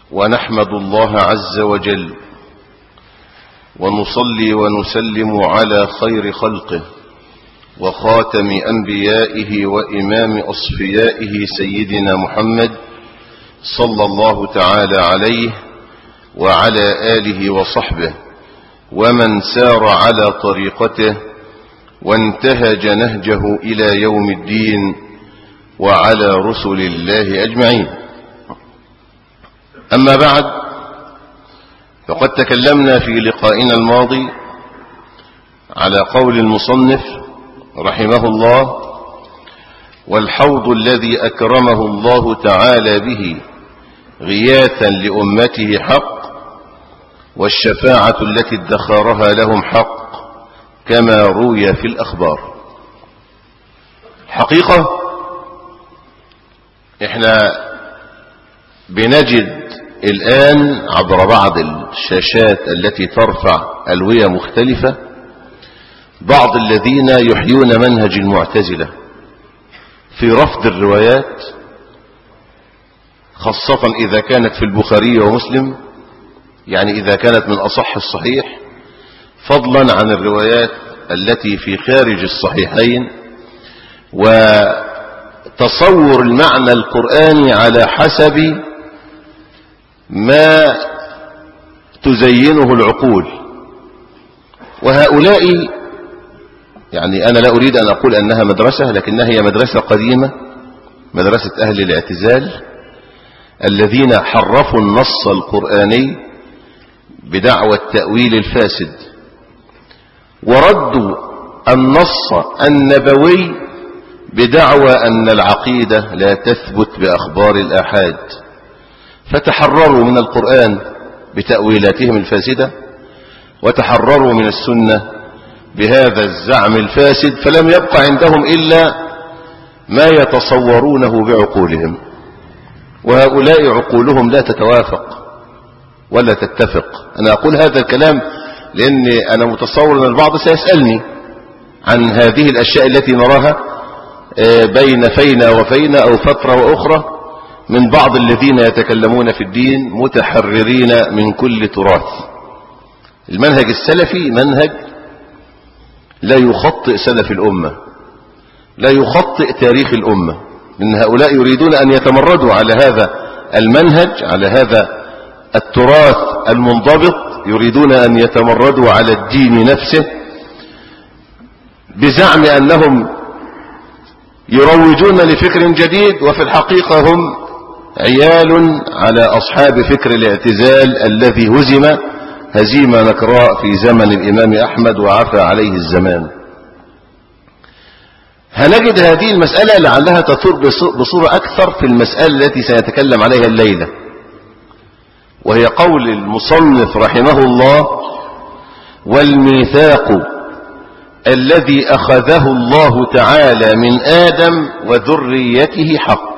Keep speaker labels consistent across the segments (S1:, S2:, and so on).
S1: ونحمد الله عز وجل ونصلي ونسلم على خير خلقه وخاتم أنبيائه وإمام أصفيائه سيدنا محمد صلى الله تعالى عليه وعلى آله وصحبه ومن سار على طريقته وانتهج نهجه إلى يوم الدين وعلى رسل الله أجمعين أما بعد فقد تكلمنا في لقائنا الماضي على قول المصنف رحمه الله والحوض الذي أكرمه الله تعالى به غياثا لأمته حق والشفاعة التي ادخرها لهم حق كما روي في الأخبار حقيقة احنا بنجد الآن عبر بعض الشاشات التي ترفع ألوية مختلفة بعض الذين يحيون منهج المعتزلة في رفض الروايات خاصة إذا كانت في البخاري ومسلم يعني إذا كانت من أصح الصحيح فضلا عن الروايات التي في خارج الصحيحين وتصور المعنى القرآني على حسب ما تزينه العقول وهؤلاء يعني أنا لا أريد أن أقول أنها مدرسة لكنها هي مدرسة قديمة مدرسة أهل الاعتزال الذين حرفوا النص القرآني بدعوى التأويل الفاسد وردوا النص النبوي بدعوى أن العقيدة لا تثبت بأخبار الآحاد فتحرروا من القرآن بتأويلاتهم الفاسدة وتحرروا من السنة بهذا الزعم الفاسد فلم يبق عندهم إلا ما يتصورونه بعقولهم وهؤلاء عقولهم لا تتوافق ولا تتفق أنا أقول هذا الكلام لأني أنا متصور أن البعض سيسألني عن هذه الأشياء التي نراها بين فينا وفينا أو فترة وأخرى من بعض الذين يتكلمون في الدين متحررين من كل تراث المنهج السلفي منهج لا يخطئ سلف الأمة لا يخطئ تاريخ الأمة إن هؤلاء يريدون أن يتمردوا على هذا المنهج على هذا التراث المنضبط يريدون أن يتمردوا على الدين نفسه بزعم أنهم يروجون لفكر جديد وفي الحقيقة هم عيال على أصحاب فكر الاعتزال الذي هزم هزيمة نكراء في زمن الإمام أحمد وعفى عليه الزمان هنجد هذه المسألة لعلها تثور بصورة أكثر في المسألة التي سنتكلم عليها الليلة وهي قول المصنف رحمه الله والميثاق الذي أخذه الله تعالى من آدم وذريته حق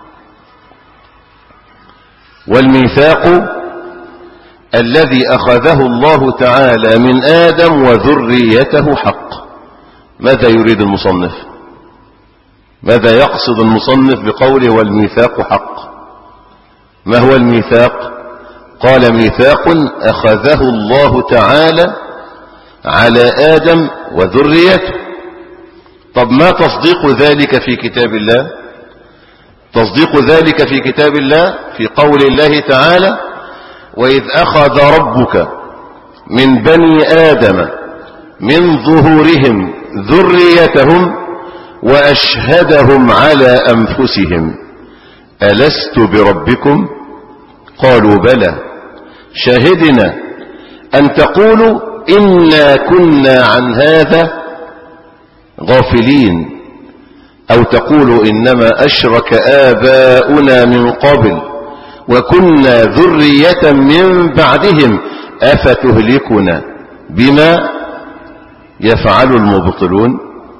S1: والميثاق الذي أخذه الله تعالى من آدم وذريته حق ماذا يريد المصنف ماذا يقصد المصنف بقوله والميثاق حق ما هو الميثاق قال ميثاق أخذه الله تعالى على آدم وذريته طب ما تصديق ذلك في كتاب الله تصديق ذلك في كتاب الله في قول الله تعالى وإذ أخذ ربك من بني آدم من ظهورهم ذريتهم وأشهدهم على أنفسهم ألست بربكم قالوا بلى شهدنا أن تقولوا إنا كنا عن هذا غافلين أو تقولوا إنما أشرك آباؤنا من قبل وكنا ذرية من بعدهم أفتهلكنا بما يفعل المبطلون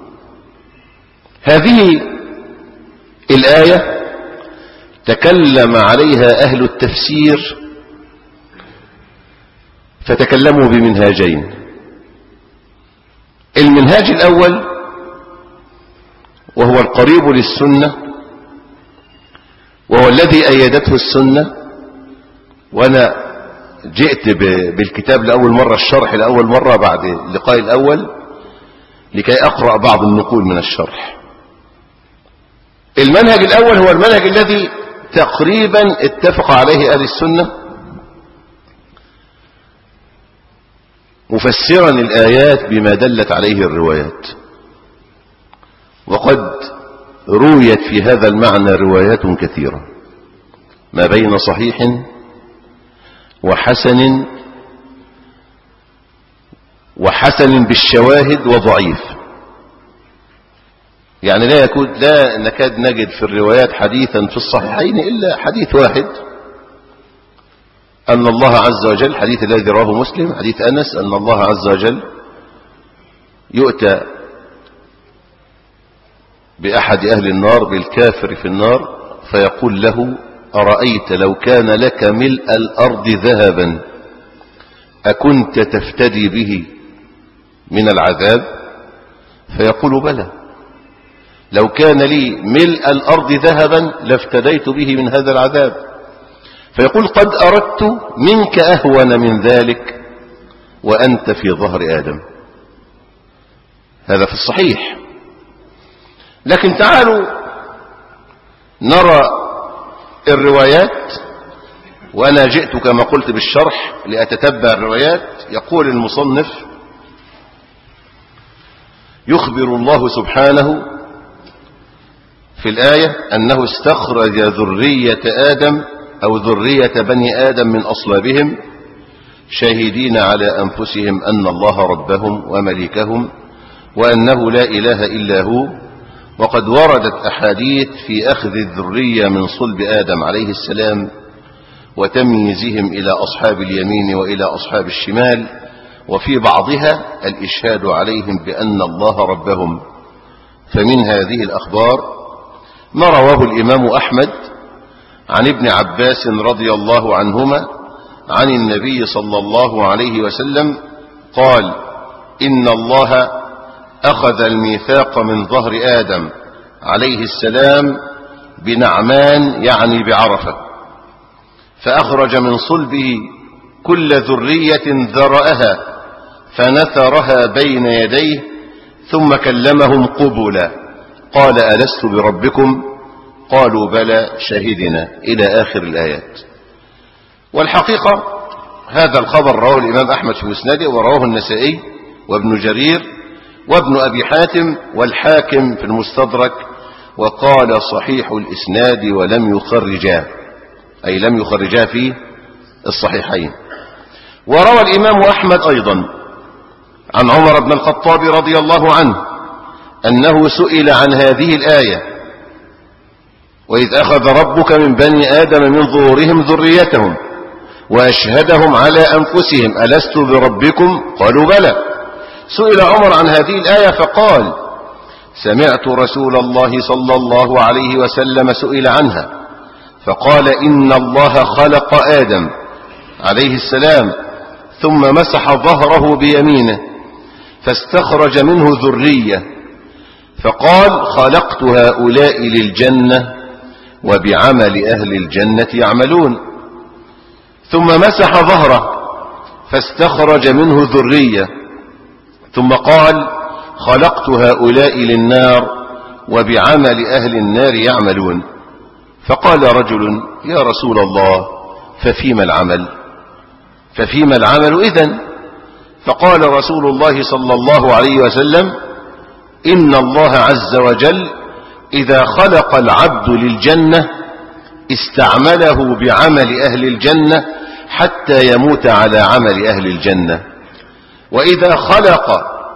S1: هذه الآية تكلم عليها أهل التفسير فتكلموا بمنهاجين المنهاج الأول وهو القريب للسنة وهو الذي أيدته السنة وأنا جئت بالكتاب لأول مرة الشرح لأول مرة بعد اللقاء الأول لكي أقرأ بعض النقول من الشرح المنهج الأول هو المنهج الذي تقريبا اتفق عليه أهل السنة مفسرا الآيات بما دلت عليه الروايات وقد رويت في هذا المعنى روايات كثيرة ما بين صحيح وحسن وحسن بالشواهد وضعيف يعني لا يكون لا نكاد نجد في الروايات حديثا في الصحيحين إلا حديث واحد أن الله عز وجل حديث الذي رواه مسلم حديث أنس أن الله عز وجل يؤتى بأحد أهل النار بالكافر في النار فيقول له أرأيت لو كان لك ملء الأرض ذهبا أكنت تفتدي به من العذاب فيقول بلى لو كان لي ملء الأرض ذهبا لافتديت به من هذا العذاب فيقول قد أردت منك أهون من ذلك وأنت في ظهر آدم هذا في الصحيح لكن تعالوا نرى الروايات وأنا جئت كما قلت بالشرح لأتتبع الروايات يقول المصنف يخبر الله سبحانه في الآية أنه استخرج ذرية آدم أو ذرية بني آدم من أصلابهم شاهدين على أنفسهم أن الله ربهم وملكهم وأنه لا إله إلا هو وقد وردت أحاديث في أخذ الذرية من صلب آدم عليه السلام وتمييزهم إلى أصحاب اليمين وإلى أصحاب الشمال وفي بعضها الإشهاد عليهم بأن الله ربهم فمن هذه الأخبار ما رواه الإمام أحمد عن ابن عباس رضي الله عنهما عن النبي صلى الله عليه وسلم قال إن الله أخذ الميثاق من ظهر آدم عليه السلام بنعمان يعني بعرفة فأخرج من صلبه كل ذرية ذرأها فنثرها بين يديه ثم كلمهم قبلا قال ألست بربكم قالوا بلى شهدنا إلى آخر الآيات والحقيقة هذا الخبر رواه الإمام أحمد في مسنده ورواه النسائي وابن جرير وابن أبي حاتم والحاكم في المستدرك وقال صحيح الإسناد ولم يخرجاه أي لم يخرجاه في الصحيحين وروى الإمام أحمد أيضا عن عمر بن الخطاب رضي الله عنه أنه سئل عن هذه الآية وإذ أخذ ربك من بني آدم من ظهورهم ذريتهم وأشهدهم على أنفسهم ألست بربكم قالوا بلى سئل عمر عن هذه الآية فقال سمعت رسول الله صلى الله عليه وسلم سئل عنها فقال إن الله خلق آدم عليه السلام ثم مسح ظهره بيمينه فاستخرج منه ذرية فقال خلقت هؤلاء للجنة وبعمل أهل الجنة يعملون ثم مسح ظهره فاستخرج منه ذرية ثم قال خلقت هؤلاء للنار وبعمل أهل النار يعملون فقال رجل يا رسول الله ففيما العمل ففيما العمل إذن فقال رسول الله صلى الله عليه وسلم إن الله عز وجل إذا خلق العبد للجنة استعمله بعمل أهل الجنة حتى يموت على عمل أهل الجنة وإذا خلق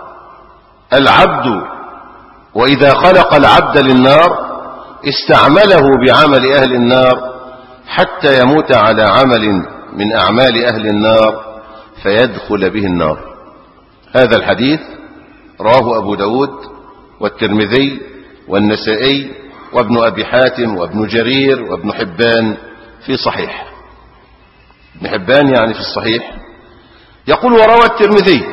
S1: العبد وإذا خلق العبد للنار استعمله بعمل أهل النار حتى يموت على عمل من أعمال أهل النار فيدخل به النار هذا الحديث رواه أبو داود والترمذي والنسائي وابن أبي حاتم وابن جرير وابن حبان في صحيح ابن حبان يعني في الصحيح يقول وروى الترمذي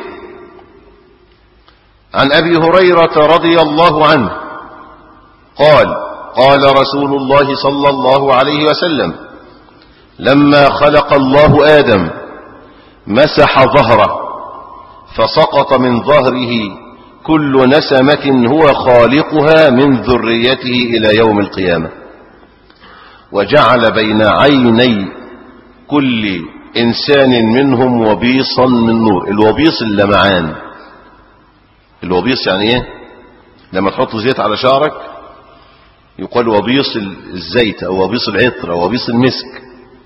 S1: عن أبي هريرة رضي الله عنه قال قال رسول الله صلى الله عليه وسلم لما خلق الله آدم مسح ظهره فسقط من ظهره كل نسمة هو خالقها من ذريته إلى يوم القيامة وجعل بين عيني كل إنسان منهم وبيصا من نور الوبيص اللمعان الوبيص يعني ايه لما تحط زيت على شعرك يقال وبيص الزيت او وبيص العطر او وبيص المسك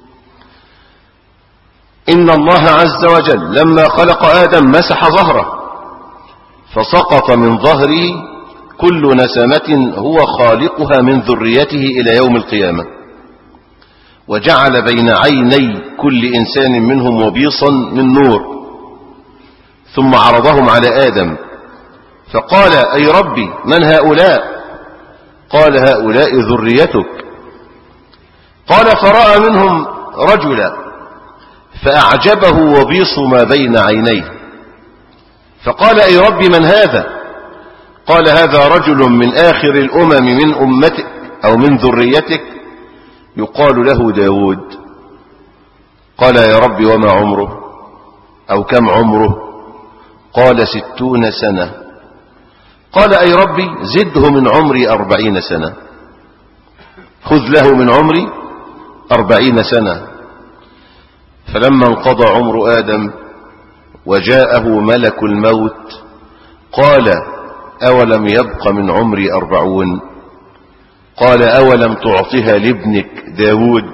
S1: ان الله عز وجل لما خلق ادم مسح ظهره فسقط من ظهره كل نسمة هو خالقها من ذريته الى يوم القيامة وجعل بين عيني كل انسان منهم وبيصا من نور ثم عرضهم على ادم فقال أي ربي من هؤلاء قال هؤلاء ذريتك قال فرأى منهم رجلا فأعجبه وبيص ما بين عينيه فقال أي ربي من هذا قال هذا رجل من آخر الأمم من أمتك أو من ذريتك يقال له داود قال يا ربي وما عمره أو كم عمره قال ستون سنة قال أي ربي زده من عمري أربعين سنة خذ له من عمري أربعين سنة فلما انقضى عمر آدم وجاءه ملك الموت قال أولم يبق من عمري أربعون قال أولم تعطها لابنك داود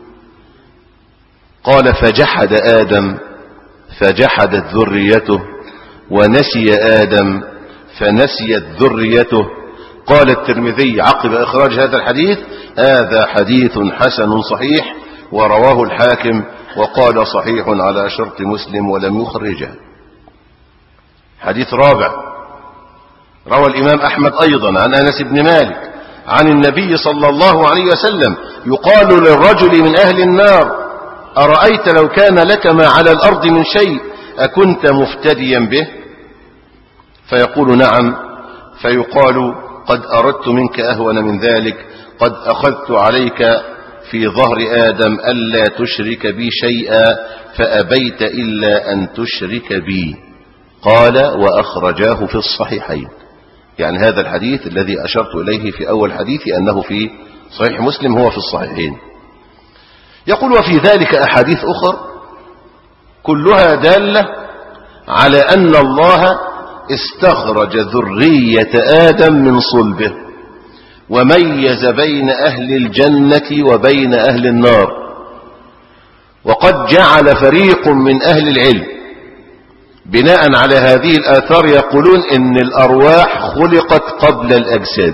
S1: قال فجحد آدم فجحدت ذريته ونسي آدم فنسيت ذريته قال الترمذي عقب إخراج هذا الحديث هذا حديث حسن صحيح ورواه الحاكم وقال صحيح على شرط مسلم ولم يخرجه حديث رابع روى الإمام أحمد أيضا عن أنس بن مالك عن النبي صلى الله عليه وسلم يقال للرجل من أهل النار أرأيت لو كان لك ما على الأرض من شيء أكنت مفتديا به فيقول نعم فيقال قد أردت منك أهون من ذلك قد أخذت عليك في ظهر آدم ألا تشرك بي شيئا فأبيت إلا أن تشرك بي قال وأخرجاه في الصحيحين يعني هذا الحديث الذي أشرت إليه في أول حديثي أنه في صحيح مسلم هو في الصحيحين يقول وفي ذلك أحاديث أخر كلها دالة على أن الله استخرج ذرية آدم من صلبه وميز بين أهل الجنة وبين أهل النار وقد جعل فريق من أهل العلم بناء على هذه الآثار يقولون إن الأرواح خلقت قبل الأجساد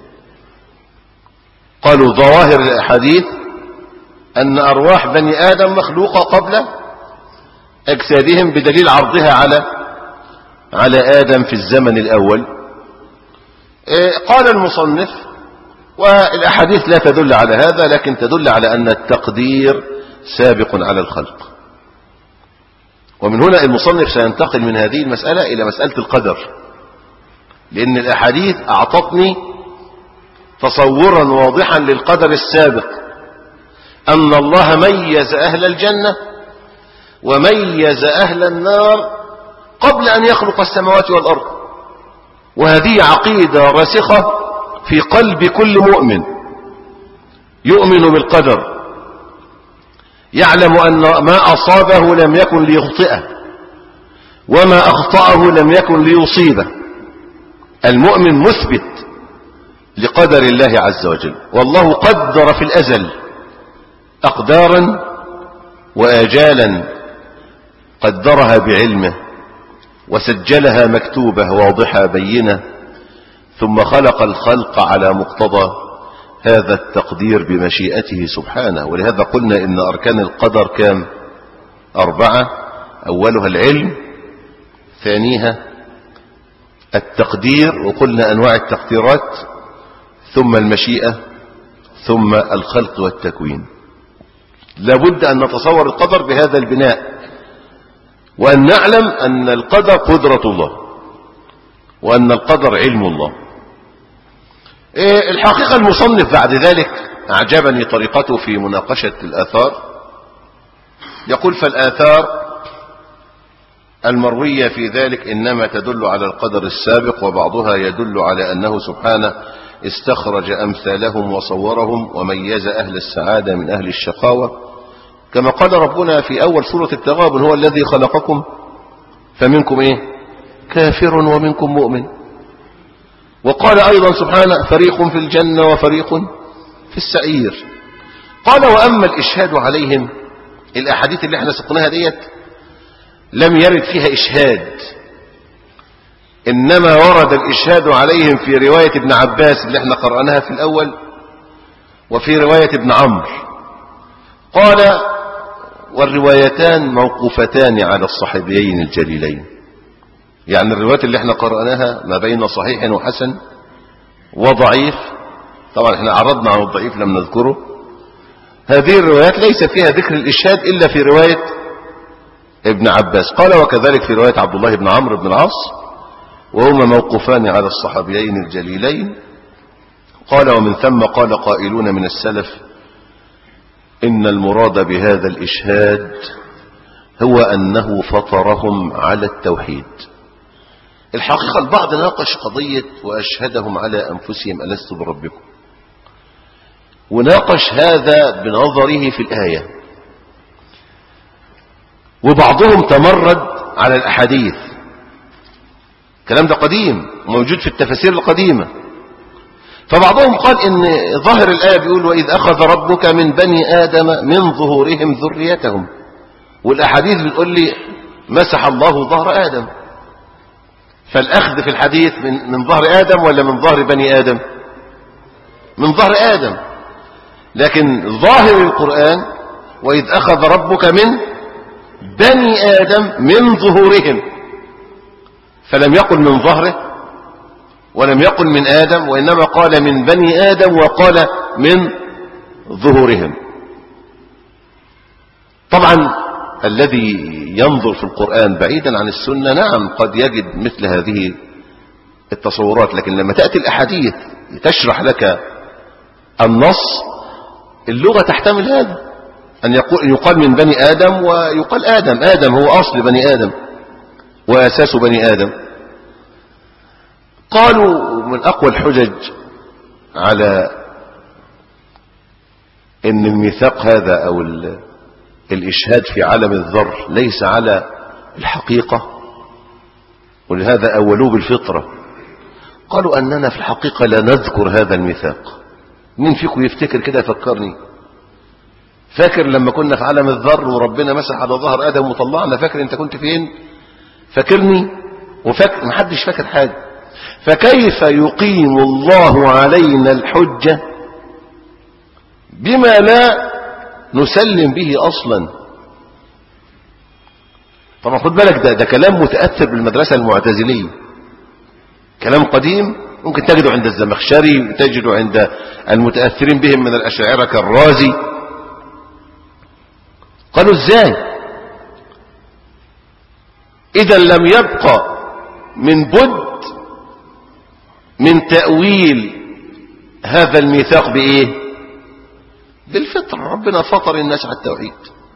S1: قالوا ظواهر الأحاديث أن أرواح بني آدم مخلوقة قبل أجسادهم بدليل عرضها على على آدم في الزمن الأول قال المصنف والأحاديث لا تدل على هذا لكن تدل على أن التقدير سابق على الخلق ومن هنا المصنف سينتقل من هذه المسألة إلى مسألة القدر لأن الأحاديث أعطتني تصورا واضحا للقدر السابق أن الله ميز أهل الجنة وميز أهل النار قبل أن يخلق السماوات والأرض وهذه عقيدة راسخة في قلب كل مؤمن يؤمن بالقدر يعلم أن ما أصابه لم يكن ليخطئه وما أخطأه لم يكن ليصيبه المؤمن مثبت لقدر الله عز وجل والله قدر في الأزل أقدارا وآجالا قدرها بعلمه وسجلها مكتوبة واضحة بينة ثم خلق الخلق على مقتضى هذا التقدير بمشيئته سبحانه ولهذا قلنا إن أركان القدر كام أربعة أولها العلم ثانيها التقدير وقلنا أنواع التقديرات ثم المشيئة ثم الخلق والتكوين لابد أن نتصور القدر بهذا البناء وأن نعلم أن القدر قدرة الله وأن القدر علم الله الحقيقة المصنف بعد ذلك أعجبني طريقته في مناقشة الآثار يقول فالآثار المروية في ذلك إنما تدل على القدر السابق وبعضها يدل على أنه سبحانه استخرج أمثالهم وصورهم وميز أهل السعادة من أهل الشقاوة كما قال ربنا في أول سورة التغابن هو الذي خلقكم فمنكم إيه كافر ومنكم مؤمن وقال أيضا سبحانه فريق في الجنة وفريق في السعير قال وأما الإشهاد عليهم الأحاديث اللي احنا سقناها ديت لم يرد فيها إشهاد إنما ورد الإشهاد عليهم في رواية ابن عباس اللي احنا قرأناها في الأول وفي رواية ابن عمرو قال والروايتان موقوفتان على الصحابيين الجليلين يعني الروايات اللي احنا قرأناها ما بين صحيح وحسن وضعيف طبعا احنا عرضنا عن الضعيف لم نذكره هذه الروايات ليس فيها ذكر الإشهاد إلا في رواية ابن عباس قال وكذلك في رواية عبد الله بن عمرو بن العاص وهما موقوفان على الصحابيين الجليلين قال ومن ثم قال قائلون من السلف إن المراد بهذا الإشهاد هو أنه فطرهم على التوحيد الحقيقة البعض ناقش قضية وأشهدهم على أنفسهم ألست بربكم وناقش هذا بنظره في الآية وبعضهم تمرد على الأحاديث الكلام ده قديم موجود في التفاسير القديمة فبعضهم قال ان ظاهر الآية بيقول وإذ أخذ ربك من بني آدم من ظهورهم ذريتهم والأحاديث بتقول لي مسح الله ظهر آدم فالأخذ في الحديث من, من ظهر آدم ولا من ظهر بني آدم من ظهر آدم لكن ظاهر القرآن وإذ أخذ ربك من بني آدم من ظهورهم فلم يقل من ظهره ولم يقل من آدم وإنما قال من بني آدم وقال من ظهورهم طبعا الذي ينظر في القرآن بعيدا عن السنة نعم قد يجد مثل هذه التصورات لكن لما تأتي الأحاديث تشرح لك النص اللغة تحتمل هذا أن يقول يقال من بني آدم ويقال آدم آدم هو أصل بني آدم وأساس بني آدم قالوا من أقوى الحجج على أن الميثاق هذا أو الإشهاد في عالم الذر ليس على الحقيقة ولهذا أولوه بالفطرة قالوا أننا في الحقيقة لا نذكر هذا الميثاق مين فيكم يفتكر كده فكرني فاكر لما كنا في عالم الذر وربنا مسح على ظهر آدم وطلعنا فاكر انت كنت فين فاكرني وفاكر محدش فاكر حاجة فكيف يقيم الله علينا الحجة بما لا نسلم به أصلا طبعا خد بالك ده, ده كلام متأثر بالمدرسة المعتزلية كلام قديم ممكن تجده عند الزمخشري وتجده عند المتأثرين بهم من الأشاعرة كالرازي قالوا ازاي إذا لم يبقى من بد من تأويل هذا الميثاق بإيه بالفطرة ربنا فطر الناس على التوحيد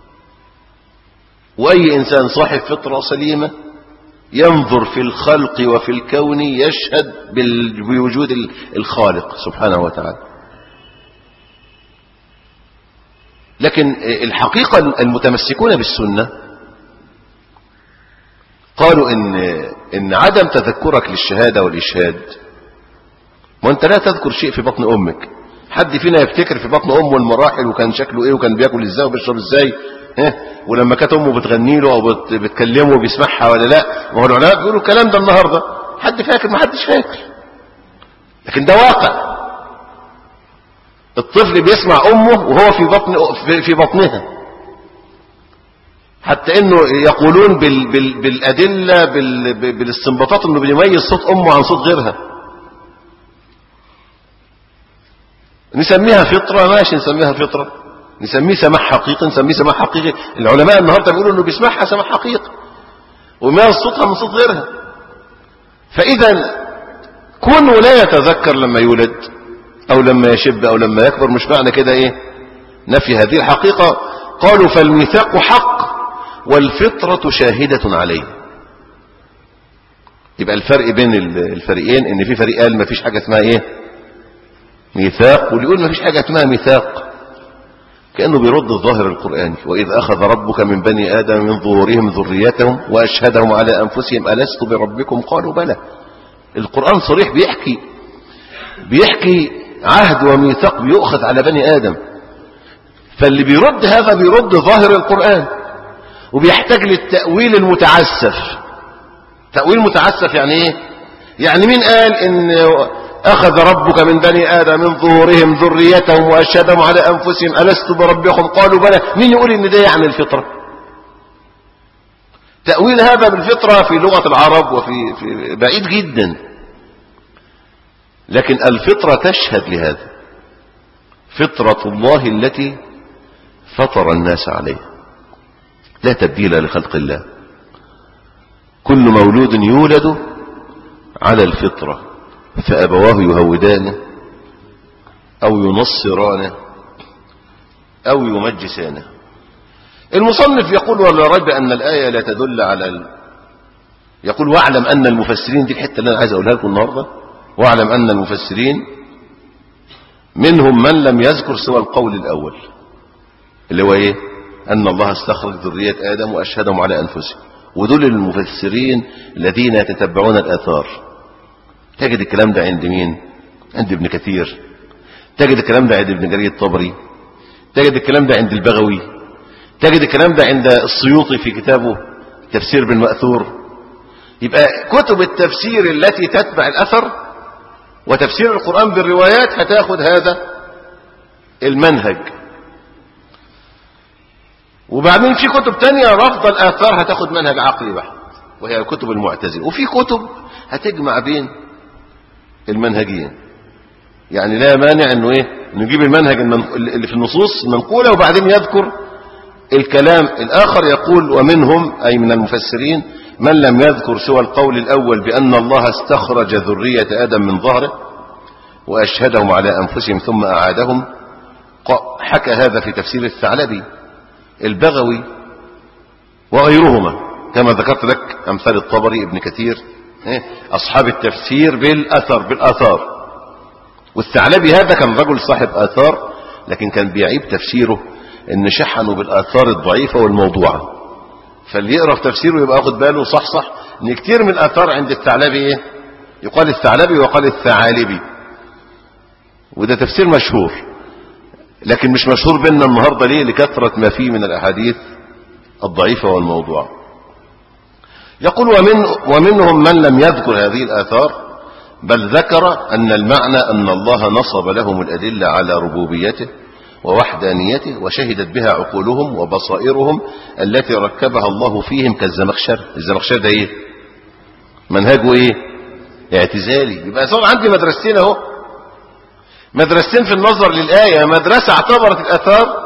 S1: وأي إنسان صاحب فطرة سليمة ينظر في الخلق وفي الكون يشهد بوجود الخالق سبحانه وتعالى لكن الحقيقة المتمسكون بالسنة قالوا إن, إن عدم تذكرك للشهادة والإشهاد وانت لا تذكر شيء في بطن أمك حد فينا يفتكر في بطن أمه المراحل وكان شكله إيه وكان بياكل إزاي وبيشرب إزاي ها ولما كانت أمه بتغني له أو بتكلمه بيسمعها ولا لا ما هو العلماء بيقولوا الكلام ده النهاردة حد فاكر ما حدش فاكر لكن ده واقع الطفل بيسمع أمه وهو في بطن في بطنها حتى انه يقولون بال بال بالادله بال بالاستنباطات انه بيميز صوت امه عن صوت غيرها نسميها فطره ماشي نسميها فطره نسميه سماح حقيقي نسميه سماح حقيقي العلماء النهارده بيقولوا انه بيسمعها سماح حقيقي ويميز صوتها من صوت غيرها فاذا كونه لا يتذكر لما يولد او لما يشب او لما يكبر مش معنى كده ايه نفي هذه الحقيقه قالوا فالميثاق حق والفطرة شاهدة عليه يبقى الفرق بين الفريقين ان في فريق قال ما فيش حاجة اسمها ايه ميثاق واللي يقول ما فيش حاجة اسمها ميثاق كأنه بيرد الظاهر القرآني وإذ أخذ ربك من بني آدم من ظهورهم ذريتهم وأشهدهم على أنفسهم ألست بربكم قالوا بلى القرآن صريح بيحكي بيحكي عهد وميثاق بيؤخذ على بني آدم فاللي بيرد هذا بيرد ظاهر القرآن وبيحتاج للتأويل المتعسف تأويل متعسف يعني ايه يعني مين قال ان أخذ ربك من بني آدم من ظهورهم ذريتهم وأشهدهم على أنفسهم ألست بربكم قالوا بلى مين يقول إن ده يعني الفطرة تأويل هذا بالفطرة في لغة العرب وفي في بعيد جدا لكن الفطرة تشهد لهذا فطرة الله التي فطر الناس عليها لا تبديل لخلق الله كل مولود يولد على الفطرة فأبواه يهودانه أو ينصرانه أو يمجسانه المصنف يقول ولا ريب أن الآية لا تدل على ال... يقول واعلم أن المفسرين دي الحتة اللي أنا عايز أقولها لكم النهاردة واعلم أن المفسرين منهم من لم يذكر سوى القول الأول اللي هو إيه أن الله استخرج ذرية آدم وأشهدهم على أنفسهم ودول المفسرين الذين يتتبعون الآثار تجد الكلام ده عند مين عند ابن كثير تجد الكلام ده عند ابن جرير الطبري تجد الكلام ده عند البغوي تجد الكلام ده عند السيوطي في كتابه تفسير بالمأثور يبقى كتب التفسير التي تتبع الأثر وتفسير القرآن بالروايات هتاخد هذا المنهج وبعدين في كتب تانية رفض الآثار هتاخد منهج عقلي بحت وهي كتب المعتزلة وفي كتب هتجمع بين المنهجين يعني لا مانع انه ايه نجيب المنهج اللي في النصوص المنقولة وبعدين يذكر الكلام الآخر يقول ومنهم أي من المفسرين من لم يذكر سوى القول الأول بأن الله استخرج ذرية آدم من ظهره وأشهدهم على أنفسهم ثم أعادهم حكى هذا في تفسير الثعلبي البغوي وغيرهما كما ذكرت لك أمثال الطبري ابن كثير أصحاب التفسير بالأثر بالآثار والثعلبي هذا كان رجل صاحب آثار لكن كان بيعيب تفسيره ان شحنوا بالآثار الضعيفة والموضوعة فاللي يقرأ في تفسيره يبقى واخد باله صح صح ان كتير من الآثار عند الثعلبي ايه يقال الثعلبي ويقال الثعالبي وده تفسير مشهور لكن مش مشهور بيننا النهاردة ليه لكثرة ما فيه من الأحاديث الضعيفة والموضوعة يقول ومن ومنهم من لم يذكر هذه الآثار بل ذكر أن المعنى أن الله نصب لهم الأدلة على ربوبيته ووحدانيته وشهدت بها عقولهم وبصائرهم التي ركبها الله فيهم كالزمخشر الزمخشر ده ايه منهجه ايه اعتزالي يبقى صار عندي مدرستين اهو مدرستين في النظر للآية مدرسة اعتبرت الأثار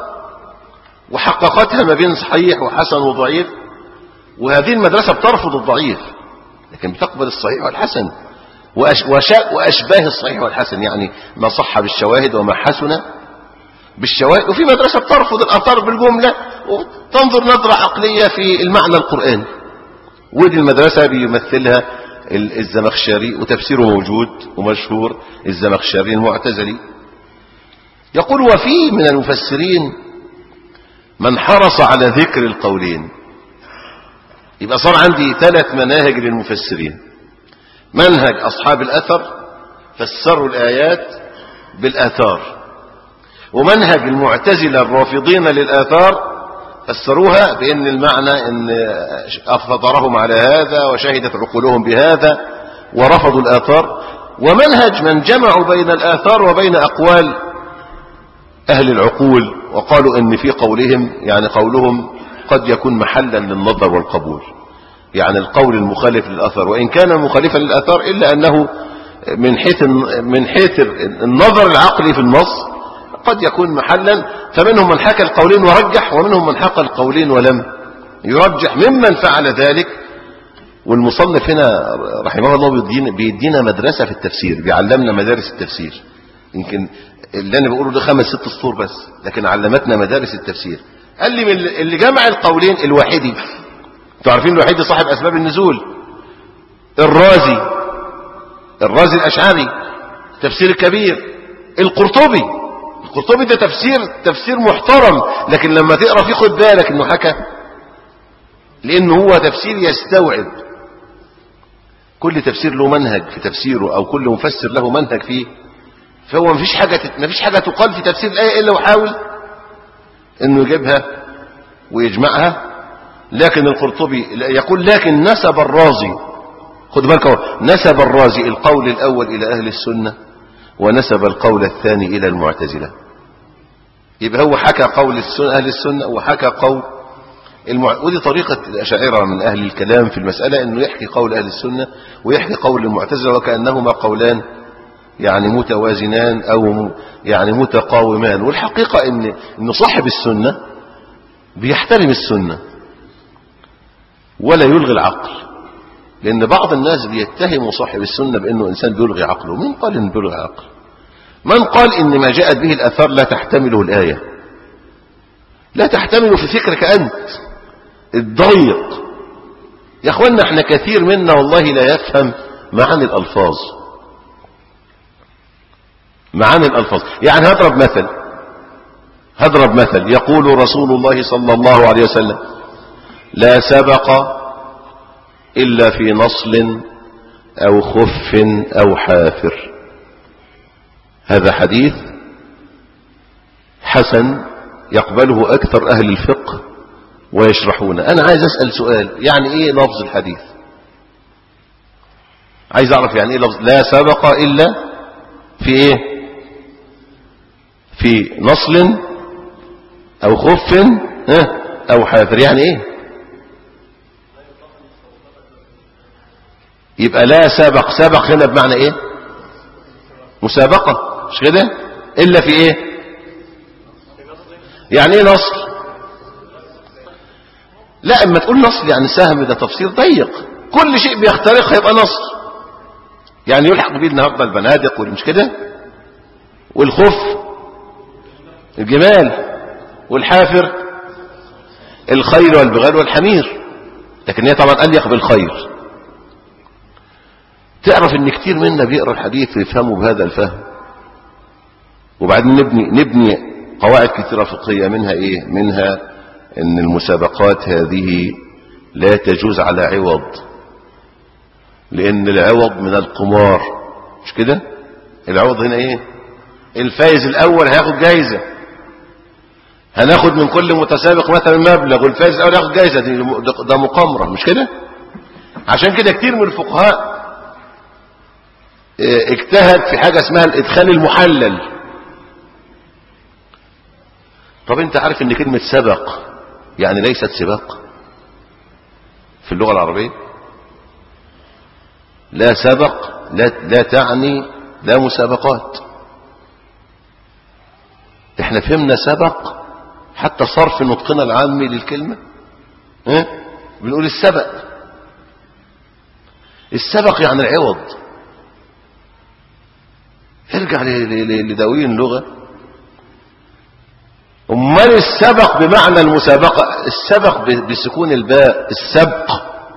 S1: وحققتها ما بين صحيح وحسن وضعيف وهذه المدرسة بترفض الضعيف لكن بتقبل الصحيح والحسن وأش وأشباه الصحيح والحسن يعني ما صح بالشواهد وما حسن بالشواهد وفي مدرسة بترفض الأثار بالجملة وتنظر نظرة عقلية في المعنى القرآني ودي المدرسة بيمثلها الزمخشري وتفسيره موجود ومشهور الزمخشري المعتزلي يقول وفي من المفسرين من حرص على ذكر القولين يبقى صار عندي ثلاث مناهج للمفسرين منهج أصحاب الأثر فسروا الآيات بالآثار ومنهج المعتزلة الرافضين للآثار فسروها بأن المعنى أن أفضرهم على هذا وشهدت عقولهم بهذا ورفضوا الآثار ومنهج من جمعوا بين الآثار وبين أقوال أهل العقول وقالوا أن في قولهم يعني قولهم قد يكون محلا للنظر والقبول يعني القول المخالف للأثر وإن كان مخالفا للأثر إلا أنه من حيث من حيث النظر العقلي في النص قد يكون محلا فمنهم من حكى القولين ورجح ومنهم من حكى القولين ولم يرجح ممن فعل ذلك والمصنف هنا رحمه الله بيدينا, بيدينا مدرسة في التفسير بيعلمنا مدارس التفسير يمكن اللي أنا بقوله ده خمس ست سطور بس لكن علمتنا مدارس التفسير قال لي من اللي جمع القولين الواحدي انتوا عارفين الواحدي صاحب اسباب النزول الرازي الرازي الاشعري تفسير الكبير القرطبي القرطبي ده تفسير تفسير محترم لكن لما تقرا فيه خد بالك انه حكى لانه هو تفسير يستوعب كل تفسير له منهج في تفسيره او كل مفسر له منهج فيه فهو مفيش حاجه مفيش حاجه تقال في تفسير الايه الا وحاول انه يجيبها ويجمعها لكن القرطبي يقول لكن نسب الرازي خد بالك اهو نسب الرازي القول الاول الى اهل السنه ونسب القول الثاني الى المعتزله يبقى هو حكى قول السنة اهل السنه وحكى قول المع... ودي طريقة الأشاعرة من أهل الكلام في المسألة أنه يحكي قول أهل السنة ويحكي قول المعتزلة وكأنهما قولان يعني متوازنان أو يعني متقاومان والحقيقة أن, إن صاحب السنة بيحترم السنة ولا يلغي العقل لأن بعض الناس بيتهموا صاحب السنة بأنه إنسان بيلغي عقله من قال إنه بيلغي عقل من قال إن ما جاءت به الأثار لا تحتمله الآية لا تحتمله في فكرك أنت الضيق يا اخوانا احنا كثير منا والله لا يفهم معاني الالفاظ معاني الالفاظ يعني هضرب مثل هضرب مثل يقول رسول الله صلى الله عليه وسلم لا سبق الا في نصل او خف او حافر هذا حديث حسن يقبله اكثر اهل الفقه ويشرحون انا عايز اسال سؤال يعني ايه لفظ الحديث عايز اعرف يعني ايه لفظ لا سبق الا في ايه في نصل او خف ها او حافر يعني ايه يبقى لا سبق سبق هنا بمعنى ايه مسابقة مش كده الا في ايه يعني ايه نصل لا اما تقول نصل يعني سهم ده تفسير ضيق كل شيء بيخترق هيبقى نصل يعني يلحق بيه النهارده البنادق مش كده والخف الجمال والحافر الخيل والبغال والحمير لكن هي طبعا أليق بالخير تعرف ان كتير منا بيقرا الحديث ويفهمه بهذا الفهم وبعدين نبني نبني قواعد كثيره فقهيه منها ايه منها ان المسابقات هذه لا تجوز على عوض لان العوض من القمار مش كده العوض هنا ايه الفايز الاول هياخد جايزه هناخد من كل متسابق مثلا مبلغ والفايز الاول ياخد جايزه دي ده مقامره مش كده عشان كده كتير من الفقهاء اجتهد في حاجه اسمها الادخال المحلل طب انت عارف ان كلمه سبق يعني ليست سباق في اللغه العربيه لا سبق لا, لا تعني لا مسابقات احنا فهمنا سبق حتى صرف نطقنا العامي للكلمة اه؟ بنقول السبق السبق يعني العوض ارجع لدواوين اللغة امال السبق بمعنى المسابقة السبق بسكون الباء السبق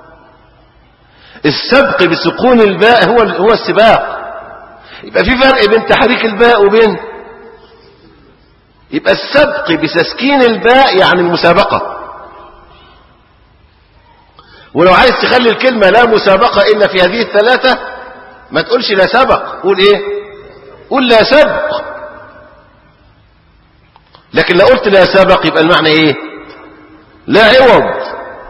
S1: السبق بسكون الباء هو هو السباق يبقى في فرق بين تحريك الباء وبين يبقى السبق بتسكين الباء يعني المسابقة ولو عايز تخلي الكلمة لا مسابقة إلا في هذه الثلاثة ما تقولش لا سبق قول إيه قول لا سبق لكن لو قلت لا سبق يبقى المعنى إيه لا عوض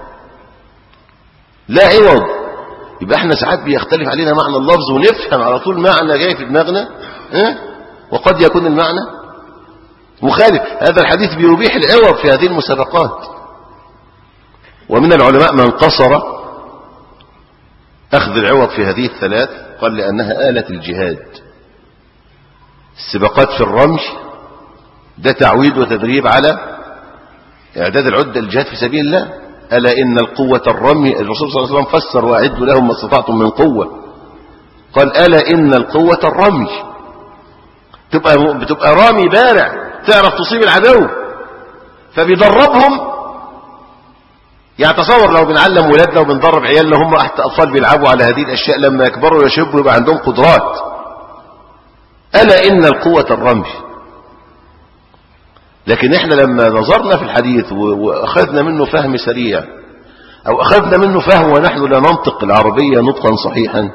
S1: لا عوض يبقى احنا ساعات بيختلف علينا معنى اللفظ ونفهم على طول معنى جاي في دماغنا اه؟ وقد يكون المعنى مخالف هذا الحديث بيبيح العوض في هذه المسابقات ومن العلماء من قصر أخذ العوض في هذه الثلاث قال لأنها آلة الجهاد السباقات في الرمي ده تعويد وتدريب على إعداد العدة للجهاد في سبيل الله ألا إن القوة الرمي الرسول صلى الله عليه وسلم فسر وأعدوا لهم ما استطعتم من قوة قال ألا إن القوة الرمي تبقى بتبقى رامي بارع تعرف تصيب العدو فبيدربهم يعني تصور لو بنعلم ولادنا وبندرب عيالنا هم حتى أطفال بيلعبوا على هذه الأشياء لما يكبروا ويشبوا يبقى عندهم قدرات ألا إن القوة الرمي لكن احنا لما نظرنا في الحديث وأخذنا منه فهم سريع أو أخذنا منه فهم ونحن لا ننطق العربية نطقا صحيحا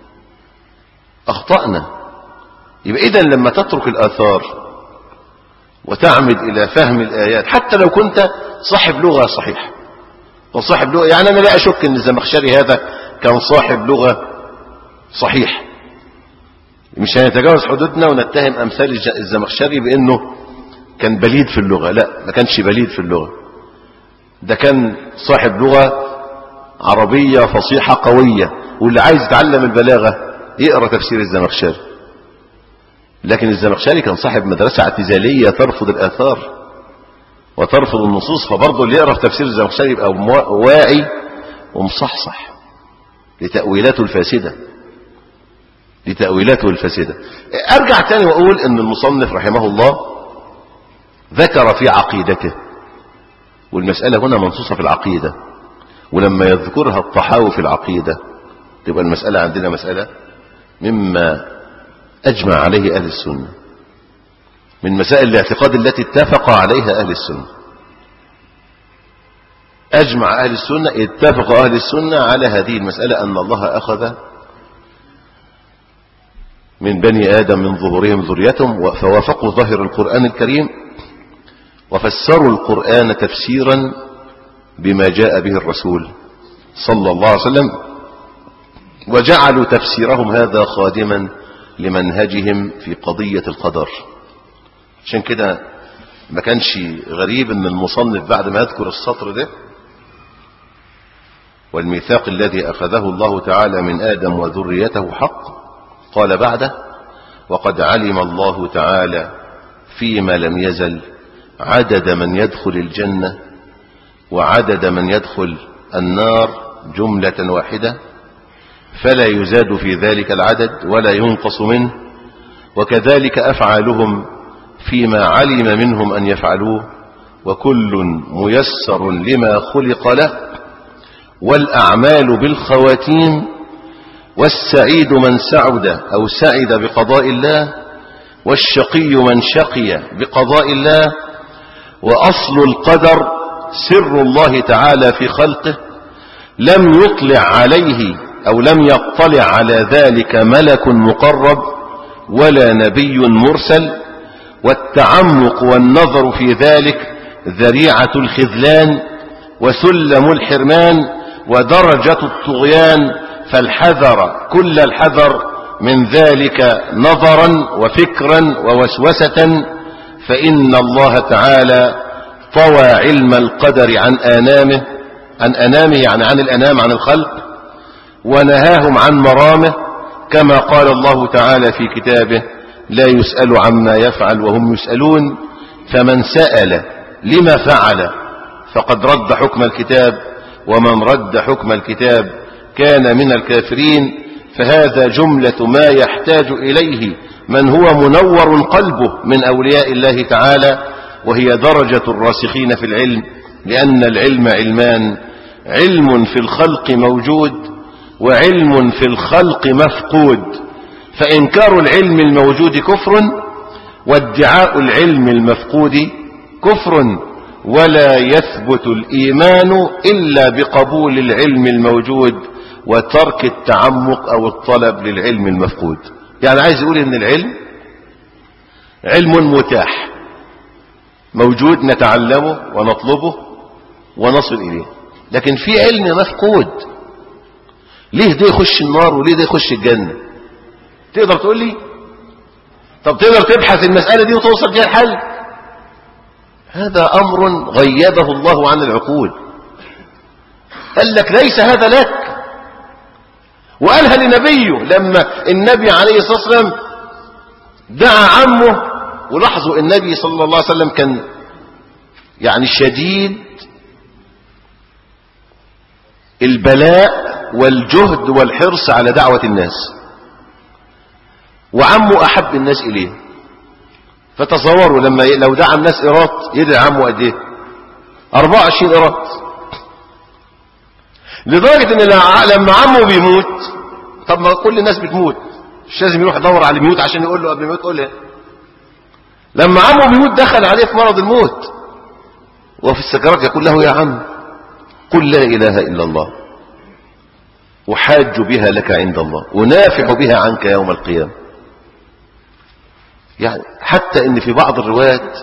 S1: أخطأنا يبقى إذا لما تترك الآثار وتعمد إلى فهم الآيات حتى لو كنت صاحب لغة صحيحة وصاحب لغة يعني أنا لا أشك أن الزمخشري هذا كان صاحب لغة صحيح مش هنتجاوز حدودنا ونتهم أمثال الزمخشري بأنه كان بليد في اللغة لا ما كانش بليد في اللغة ده كان صاحب لغة عربية فصيحة قوية واللي عايز يتعلم البلاغة يقرأ تفسير الزمخشري لكن الزمخشري كان صاحب مدرسة اعتزالية ترفض الآثار وترفض النصوص فبرضه اللي يقرأ في تفسير الزمخشري يبقى واعي ومصحصح لتأويلاته الفاسدة لتأويلاته الفاسدة أرجع تاني وأقول أن المصنف رحمه الله ذكر في عقيدته والمسألة هنا منصوصة في العقيدة ولما يذكرها الطحاوي في العقيدة تبقى المسألة عندنا مسألة مما أجمع عليه أهل السنة من مسائل الاعتقاد التي اتفق عليها أهل السنة أجمع أهل السنة اتفق أهل السنة على هذه المسألة أن الله أخذ من بني آدم من ظهورهم ذريتهم فوافقوا ظاهر القرآن الكريم وفسروا القرآن تفسيرا بما جاء به الرسول صلى الله عليه وسلم وجعلوا تفسيرهم هذا خادما لمنهجهم في قضية القدر عشان كده ما كانش غريب ان المصنف بعد ما يذكر السطر ده والميثاق الذي أخذه الله تعالى من آدم وذريته حق قال بعده وقد علم الله تعالى فيما لم يزل عدد من يدخل الجنة وعدد من يدخل النار جملة واحدة فلا يزاد في ذلك العدد ولا ينقص منه وكذلك أفعالهم فيما علم منهم أن يفعلوه وكل ميسر لما خلق له والأعمال بالخواتيم والسعيد من سعد أو سعد بقضاء الله والشقي من شقي بقضاء الله وأصل القدر سر الله تعالى في خلقه لم يطلع عليه أو لم يطلع على ذلك ملك مقرب ولا نبي مرسل والتعمق والنظر في ذلك ذريعة الخذلان وسلم الحرمان ودرجة الطغيان فالحذر كل الحذر من ذلك نظرا وفكرا ووسوسة فإن الله تعالى طوى علم القدر عن آنامه عن أنامه يعني عن الأنام عن الخلق ونهاهم عن مرامه كما قال الله تعالى في كتابه لا يسأل عما يفعل وهم يسألون فمن سأل لما فعل فقد رد حكم الكتاب ومن رد حكم الكتاب كان من الكافرين فهذا جملة ما يحتاج إليه من هو منور قلبه من أولياء الله تعالى وهي درجة الراسخين في العلم لأن العلم علمان علم في الخلق موجود وعلم في الخلق مفقود فإنكار العلم الموجود كفر وادعاء العلم المفقود كفر ولا يثبت الإيمان إلا بقبول العلم الموجود وترك التعمق أو الطلب للعلم المفقود يعني عايز يقول إن العلم علم متاح موجود نتعلمه ونطلبه ونصل إليه لكن في علم مفقود ليه ده يخش النار وليه ده يخش الجنة تقدر تقول لي طب تقدر تبحث المسألة دي وتوصل فيها الحل هذا أمر غيبه الله عن العقول قال لك ليس هذا لك وقالها لنبيه لما النبي عليه الصلاة والسلام دعا عمه ولاحظوا النبي صلى الله عليه وسلم كان يعني شديد البلاء والجهد والحرص على دعوة الناس وعمه أحب الناس إليه فتصوروا لما لو دعا الناس إيراد يدعي عمه قد إيه 24 قيراط لدرجة ان لما عمه بيموت طب ما كل الناس بتموت مش لازم يروح يدور على الموت عشان يقول له قبل ما يموت قول له لما عمه بيموت دخل عليه في مرض الموت وفي السكرات يقول له يا عم قل لا إله إلا الله أحاج بها لك عند الله أنافع بها عنك يوم القيامة يعني حتى ان في بعض الروايات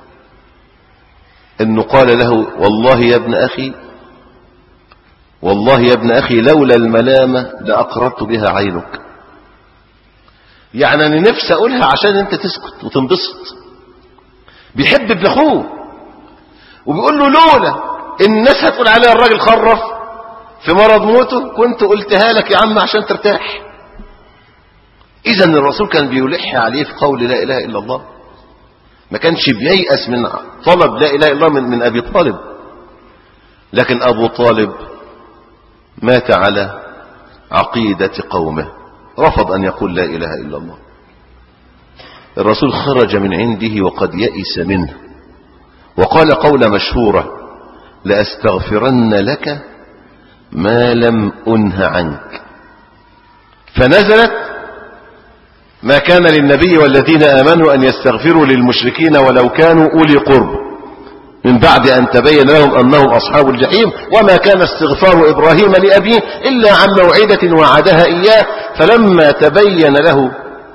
S1: انه قال له والله يا ابن اخي والله يا ابن اخي لولا الملامة لأقررت بها عينك يعني انا نفسي اقولها عشان انت تسكت وتنبسط بيحب ابن اخوه وبيقول له لولا الناس هتقول عليها الراجل خرف في مرض موته كنت قلتها لك يا عم عشان ترتاح اذا الرسول كان بيلح عليه في قول لا اله الا الله ما كانش بييأس من طلب لا اله الا الله من, من ابي طالب لكن ابو طالب مات على عقيدة قومه رفض ان يقول لا اله الا الله الرسول خرج من عنده وقد يئس منه وقال قول مشهورة لأستغفرن لك ما لم أنه عنك فنزلت ما كان للنبي والذين آمنوا أن يستغفروا للمشركين ولو كانوا أولي قرب من بعد أن تبين لهم أنهم أصحاب الجحيم وما كان استغفار إبراهيم لأبيه إلا عن موعدة وعدها إياه فلما تبين له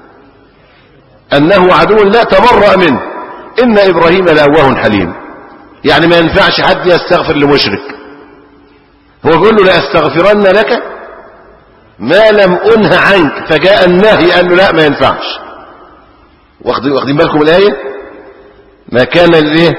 S1: أنه عدو لا تبرأ منه إن إبراهيم لأواه حليم يعني ما ينفعش حد يستغفر لمشرك هو بيقول له لأستغفرن لك ما لم أنه عنك فجاء النهي قال له لا ما ينفعش واخدين واخدين بالكم الآية ما كان ليه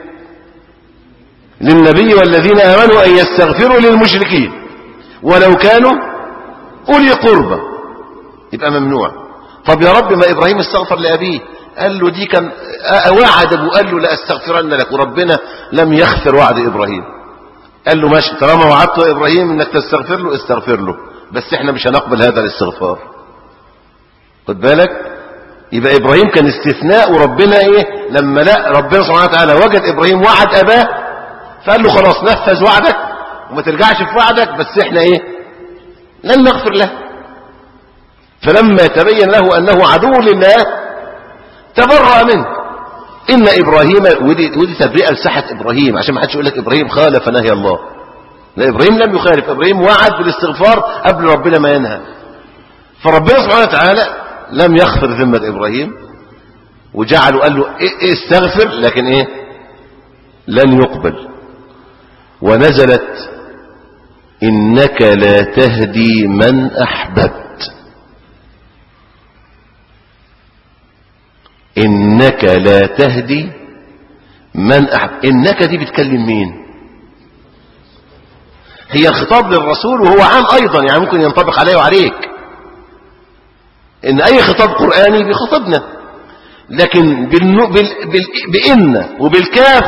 S1: للنبي والذين آمنوا أن يستغفروا للمشركين ولو كانوا أولي قربى يبقى ممنوع طب يا رب ما إبراهيم استغفر لأبيه قال له دي كان وعد وقال له لأستغفرن لك وربنا لم يغفر وعد إبراهيم قال له ماشي طالما وعدت إبراهيم انك تستغفر له استغفر له بس احنا مش هنقبل هذا الاستغفار خد بالك يبقى إبراهيم كان استثناء وربنا ايه لما لا ربنا سبحانه وتعالى وجد إبراهيم وعد أباه فقال له خلاص نفذ وعدك وما ترجعش في وعدك بس احنا ايه لن نغفر له فلما تبين له أنه عدو لله تبرأ منه إن إبراهيم ودي, ودي تبرئة لساحة إبراهيم عشان ما حدش يقول لك إبراهيم خالف نهي الله لا إبراهيم لم يخالف إبراهيم وعد بالاستغفار قبل ربنا ما ينهى فربنا سبحانه وتعالى لم يغفر ذمة إبراهيم وجعله قال له إيه إيه استغفر لكن إيه لن يقبل ونزلت إنك لا تهدي من أحببت إنك لا تهدي من أحب إنك دي بتكلم مين هي خطاب للرسول وهو عام أيضا يعني ممكن ينطبق عليه وعليك إن أي خطاب قرآني بخطبنا لكن بالنو بال بال بإن وبالكاف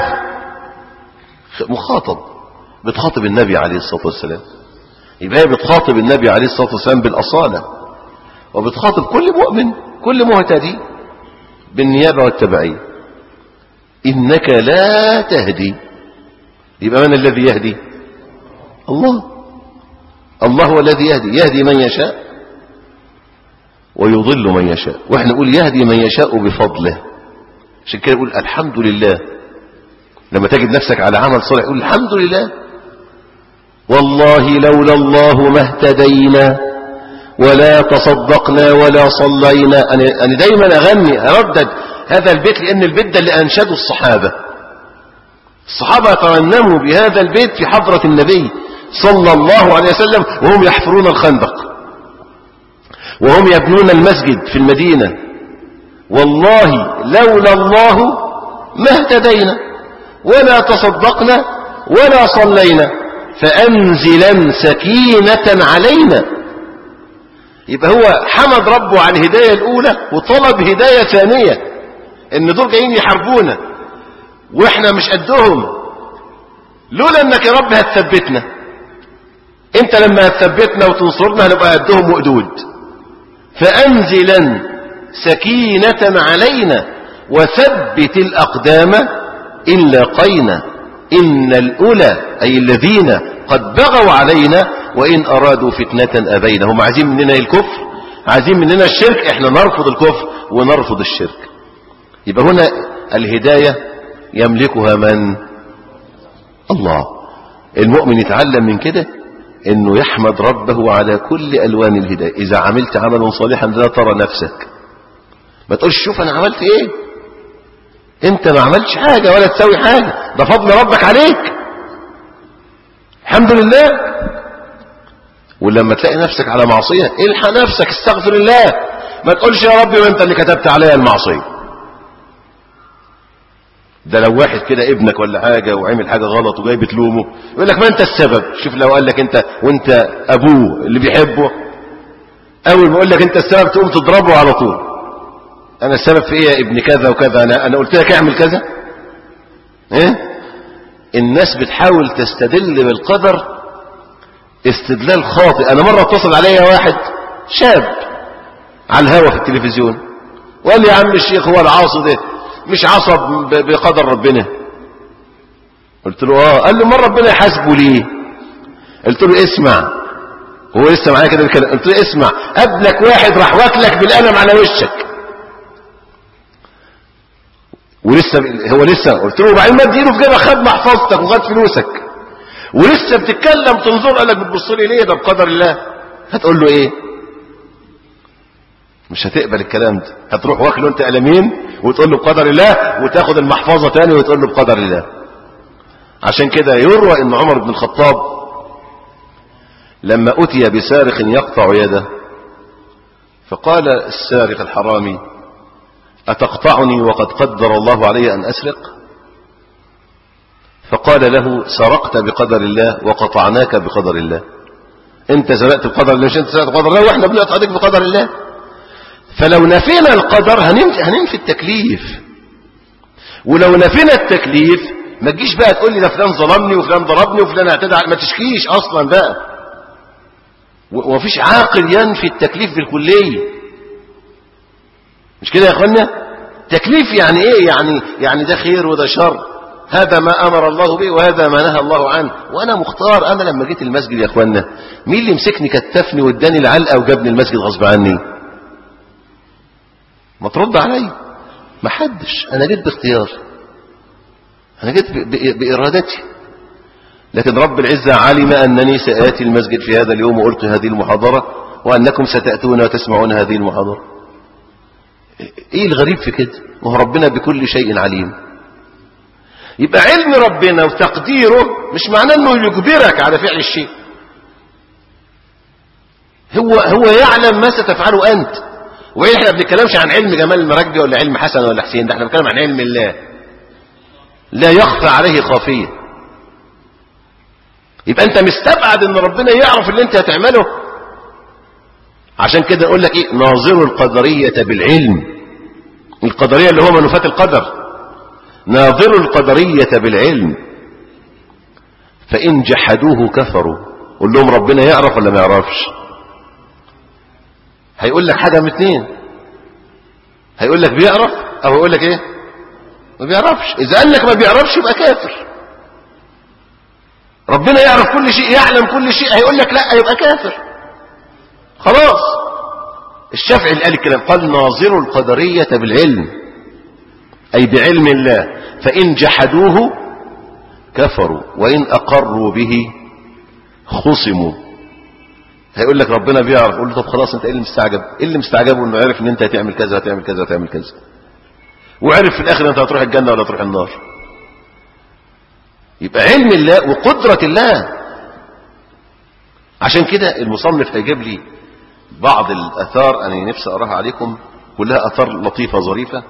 S1: مخاطب بتخاطب النبي عليه الصلاة والسلام يبقى هي بتخاطب النبي عليه الصلاة والسلام بالأصالة وبتخاطب كل مؤمن كل مهتدي بالنيابة والتبعية إنك لا تهدي يبقى من الذي يهدي الله الله هو الذي يهدي يهدي من يشاء ويضل من يشاء واحنا نقول يهدي من يشاء بفضله عشان كده يقول الحمد لله لما تجد نفسك على عمل صالح يقول الحمد لله والله لولا الله ما اهتدينا ولا تصدقنا ولا صلينا أنا, أنا دايما أغني أردد هذا البيت لأن البيت ده اللي أنشده الصحابة الصحابة ترنموا بهذا البيت في حضرة النبي صلى الله عليه وسلم وهم يحفرون الخندق وهم يبنون المسجد في المدينة والله لولا الله ما اهتدينا ولا تصدقنا ولا صلينا فأنزلا سكينة علينا يبقى هو حمد ربه على الهداية الأولى وطلب هداية ثانية إن دول جايين يحاربونا وإحنا مش قدهم لولا إنك يا رب هتثبتنا أنت لما هتثبتنا وتنصرنا هنبقى قدهم وقدود فأنزلا سكينة علينا وثبت الأقدام إن لاقينا إن الأولى أي الذين قد بغوا علينا وإن أرادوا فتنة أبينا هم عايزين مننا الكفر عايزين مننا الشرك احنا نرفض الكفر ونرفض الشرك يبقى هنا الهداية يملكها من الله المؤمن يتعلم من كده انه يحمد ربه على كل الوان الهداية اذا عملت عملا صالحا لا ترى نفسك ما تقولش شوف انا عملت ايه انت ما عملتش حاجة ولا تسوي حاجة ده فضل ربك عليك الحمد لله ولما تلاقي نفسك على معصية الحق نفسك استغفر الله ما تقولش يا ربي وانت اللي كتبت عليا المعصية ده لو واحد كده ابنك ولا حاجة وعمل حاجة غلط وجاي بتلومه يقول لك ما انت السبب شوف لو قال لك انت وانت ابوه اللي بيحبه اول ما يقول لك انت السبب تقوم تضربه على طول انا السبب في ايه يا ابن كذا وكذا انا انا قلت لك اعمل كذا ايه الناس بتحاول تستدل بالقدر استدلال خاطئ انا مره اتصل عليا واحد شاب على الهوا في التلفزيون وقال لي يا عم الشيخ هو العاصي ده مش عصب ب- بقدر ربنا قلت له اه قال له مره ربنا يحاسبه ليه قلت له اسمع هو لسه معايا كده الكلام قلت له اسمع قبلك واحد راح واكلك بالقلم على وشك ولسه هو لسه قلت له وبعدين مد ايده في جيبك خد محفظتك وخد فلوسك ولسه بتتكلم تنظر قال لك بتبص لي ليه ده بقدر الله هتقول له ايه مش هتقبل الكلام ده هتروح واكله انت قلمين وتقول له بقدر الله وتاخد المحفظه تاني وتقول له بقدر الله عشان كده يروى ان عمر بن الخطاب لما اتي بسارق يقطع يده فقال السارق الحرامي أتقطعني وقد قدر الله علي أن أسرق فقال له سرقت بقدر الله وقطعناك بقدر الله انت سرقت بقدر الله مش انت سرقت بقدر الله واحنا بنقطع عليك بقدر الله فلو نفينا القدر هننفي, هننفي التكليف ولو نفينا التكليف ما تجيش بقى تقول لي ده فلان ظلمني وفلان ضربني وفلان اعتدى علي- ما تشكيش اصلا بقى و- ومفيش عاقل ينفي التكليف بالكليه مش كده يا اخوانا تكليف يعني ايه يعني يعني ده خير وده شر هذا ما امر الله به وهذا ما نهى الله عنه وانا مختار انا لما جيت المسجد يا اخوانا مين اللي مسكني كتفني واداني العلقه وجابني المسجد غصب عني ما ترد علي ما حدش انا جيت باختيار انا جيت ب- ب- بارادتي لكن رب العزة علم أنني سآتي المسجد في هذا اليوم وألقي هذه المحاضرة وأنكم ستأتون وتسمعون هذه المحاضرة ايه الغريب في كده ما هو ربنا بكل شيء عليم يبقى علم ربنا وتقديره مش معناه انه يجبرك على فعل الشيء هو هو يعلم ما ستفعله انت واحنا ما بنتكلمش عن علم جمال المراكبي ولا علم حسن ولا حسين ده احنا بنتكلم عن علم الله لا يخفى عليه خافيه يبقى انت مستبعد ان ربنا يعرف اللي انت هتعمله عشان كده اقول لك ايه ناظروا القدرية بالعلم القدرية اللي هو منفات القدر ناظروا القدرية بالعلم فإن جحدوه كفروا قول لهم ربنا يعرف ولا ما يعرفش هيقول لك حاجة من اتنين هيقول لك بيعرف او هيقول لك ايه ما بيعرفش اذا قال لك ما بيعرفش يبقى كافر ربنا يعرف كل شيء يعلم كل شيء هيقول لك لا يبقى كافر خلاص الشافعي اللي قال الكلام قال ناظروا القدرية بالعلم أي بعلم الله فإن جحدوه كفروا وإن أقروا به خصموا هيقول لك ربنا بيعرف قول له طب خلاص انت ايه اللي مستعجب ايه اللي مستعجبه انه عرف ان انت هتعمل كذا هتعمل كذا هتعمل كذا وعرف في الاخر انت هتروح الجنة ولا تروح النار يبقى علم الله وقدرة الله عشان كده المصنف هيجيب لي بعض الأثار أنا نفسي أراها عليكم كلها أثار لطيفة ظريفة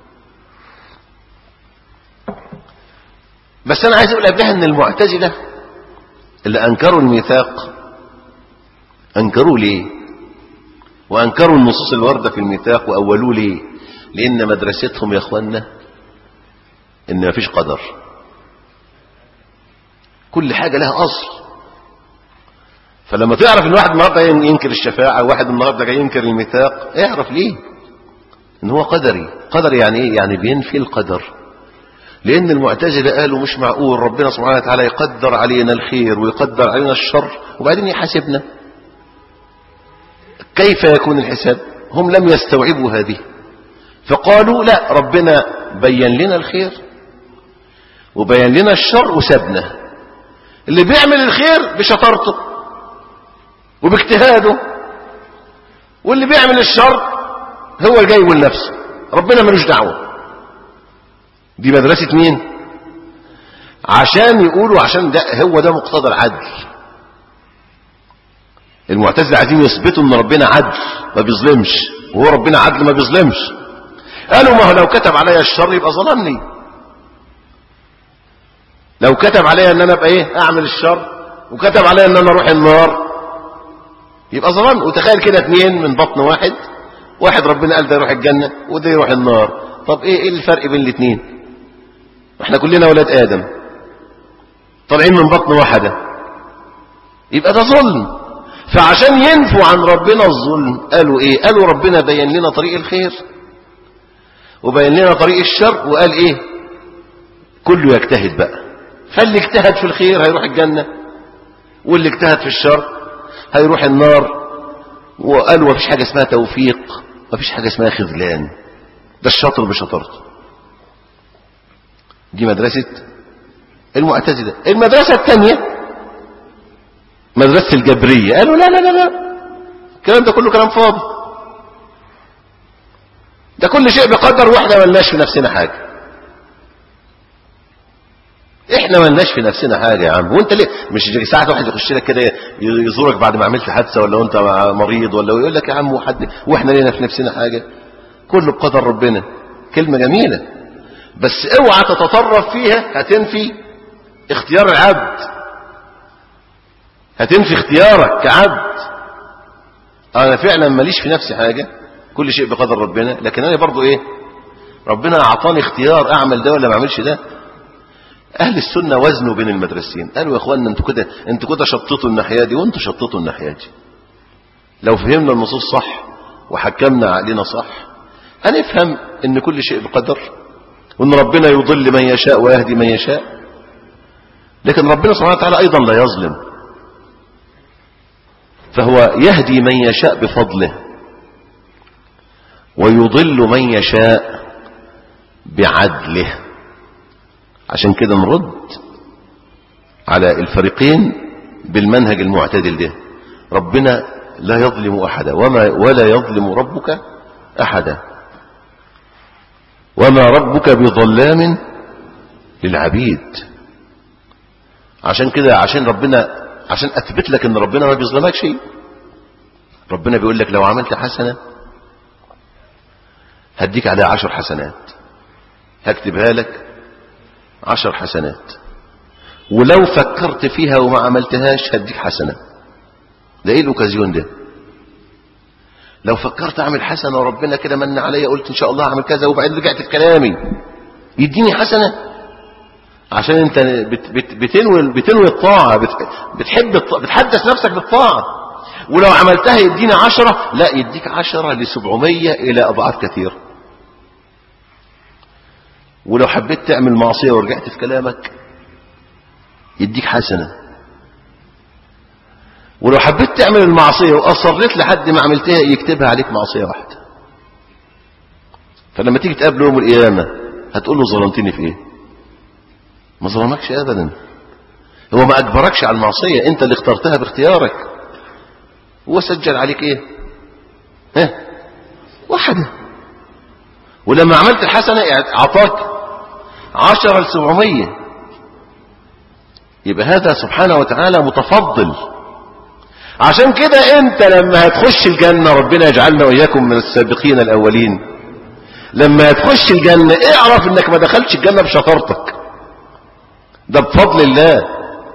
S1: بس أنا عايز أقول قبلها أن المعتزلة اللي أنكروا الميثاق أنكروا ليه وأنكروا النصوص الواردة في الميثاق وأولوه ليه لأن مدرستهم يا أخوانا إن مفيش قدر كل حاجة لها أصل فلما تعرف ان واحد النهارده ينكر الشفاعة وواحد النهارده جاي ينكر الميثاق اعرف ليه ان هو قدري قدري يعني ايه يعني بينفي القدر لأن المعتزلة قالوا مش معقول ربنا سبحانه وتعالى يقدر علينا الخير ويقدر علينا الشر وبعدين يحاسبنا كيف يكون الحساب هم لم يستوعبوا هذه فقالوا لا ربنا بين لنا الخير وبين لنا الشر وسابنا اللي بيعمل الخير بشطارته وباجتهاده واللي بيعمل الشر هو جايبه لنفسه ربنا ملوش دعوه دي مدرسة مين عشان يقولوا عشان ده هو ده مقتضى العدل المعتزله عايزين يثبتوا ان ربنا عدل ما بيظلمش وهو ربنا عدل ما بيظلمش قالوا ما هو لو كتب عليا الشر يبقى ظلمني لو كتب عليا ان انا ابقى ايه اعمل الشر وكتب عليا ان انا اروح النار يبقى ظلمني وتخيل كده اتنين من بطن واحد واحد ربنا قال ده يروح الجنه وده يروح النار طب ايه ايه الفرق بين الاثنين احنا كلنا ولاد ادم طالعين من بطن واحده يبقى ده ظلم فعشان ينفوا عن ربنا الظلم قالوا ايه قالوا ربنا بين لنا طريق الخير وبين لنا طريق الشر وقال ايه كله يجتهد بقى فاللي اجتهد في الخير هيروح الجنة واللي اجتهد في الشر هيروح النار وقالوا مفيش حاجة اسمها توفيق مفيش حاجة اسمها خذلان ده الشاطر بشطارته دي مدرسة المعتزلة المدرسة الثانية مدرسة الجبرية قالوا لا لا لا لا الكلام ده كله كلام فاضي ده كل شيء بقدر واحنا ملناش في نفسنا حاجة احنا ملناش في نفسنا حاجة يا عم وانت ليه مش ساعة واحد يخش لك كده يزورك بعد ما عملت حادثة ولا وانت مريض ولا يقول لك يا عم وحد واحنا لينا في نفسنا حاجة كله بقدر ربنا كلمة جميلة بس اوعى تتطرف فيها هتنفي اختيار العبد هتنفي اختيارك كعبد انا فعلا ماليش في نفسي حاجة كل شيء بقدر ربنا لكن انا برضو ايه ربنا اعطاني اختيار اعمل ده ولا ما اعملش ده اهل السنة وزنوا بين المدرسين قالوا يا اخوانا انتوا كده انتوا كده شططوا الناحية دي وانتوا شططوا الناحية دي لو فهمنا النصوص صح وحكمنا علينا صح هنفهم ان كل شيء بقدر وان ربنا يضل من يشاء ويهدي من يشاء لكن ربنا سبحانه وتعالى ايضا لا يظلم فهو يهدي من يشاء بفضله ويضل من يشاء بعدله عشان كده نرد على الفريقين بالمنهج المعتدل ده ربنا لا يظلم أحدا وما ولا يظلم ربك أحدا وما ربك بظلام للعبيد عشان كده عشان ربنا عشان أثبت لك أن ربنا ما بيظلمك شيء ربنا بيقول لك لو عملت حسنة هديك عليها عشر حسنات هكتبها لك عشر حسنات ولو فكرت فيها وما عملتهاش هديك حسنة ده ايه الاوكازيون ده لو فكرت اعمل حسنة وربنا كده من عليا قلت ان شاء الله اعمل كذا وبعدين رجعت في كلامي يديني حسنة عشان انت بت بت بتنوي بتنوي الطاعة بت بتحب الط... بتحدث نفسك بالطاعة ولو عملتها يديني عشرة لا يديك عشرة لسبعمية الى اضعاف كثيرة ولو حبيت تعمل معصية ورجعت في كلامك يديك حسنة ولو حبيت تعمل المعصية وأصريت لحد ما عملتها يكتبها عليك معصية واحدة فلما تيجي تقابله يوم القيامة هتقول له ظلمتني في ايه ما ظلمكش ابدا هو ما اجبركش على المعصية انت اللي اخترتها باختيارك هو سجل عليك ايه ها واحدة ولما عملت الحسنة اعطاك عشرة لسبعمية يبقى هذا سبحانه وتعالى متفضل عشان كده انت لما هتخش الجنة ربنا يجعلنا وإياكم من السابقين الأولين لما هتخش الجنة اعرف انك ما دخلتش الجنة بشطارتك ده بفضل الله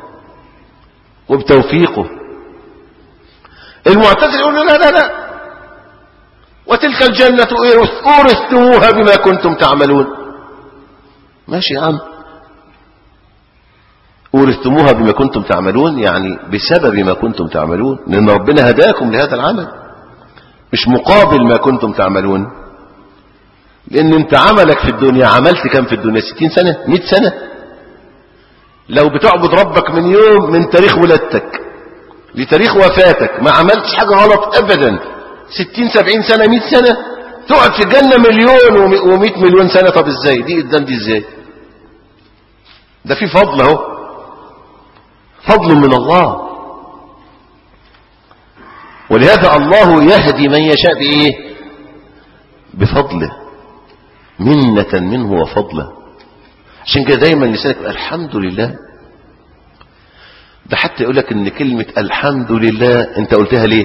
S1: وبتوفيقه المعتزل يقول لا لا لا وتلك الجنة أورثتموها بما كنتم تعملون ماشي يا عم أورثتموها بما كنتم تعملون يعني بسبب ما كنتم تعملون لأن ربنا هداكم لهذا العمل مش مقابل ما كنتم تعملون لان انت عملك في الدنيا عملت كم في الدنيا ستين سنة مئة سنة لو بتعبد ربك من يوم من تاريخ ولادتك لتاريخ وفاتك ما عملتش حاجة غلط ابدا ستين سبعين سنة مئة سنة تقعد في الجنة مليون ومئة مليون سنة طب ازاي دي قدام دي ازاي ده في فضل اهو فضل من الله ولهذا الله يهدي من يشاء بايه بفضله منة منه وفضله عشان كده دايما لسانك الحمد لله ده حتى يقول لك ان كلمة الحمد لله انت قلتها ليه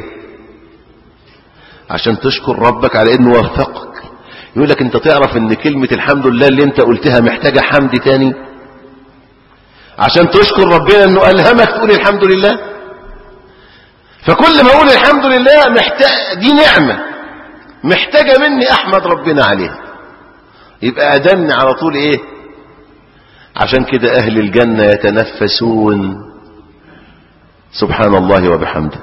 S1: عشان تشكر ربك على انه وفقك يقول لك انت تعرف ان كلمة الحمد لله اللي انت قلتها محتاجة حمد تاني عشان تشكر ربنا انه الهمك تقول الحمد لله فكل ما اقول الحمد لله محتاج دي نعمة محتاجة مني احمد ربنا عليها يبقى ادمني على طول ايه عشان كده اهل الجنة يتنفسون سبحان الله وبحمده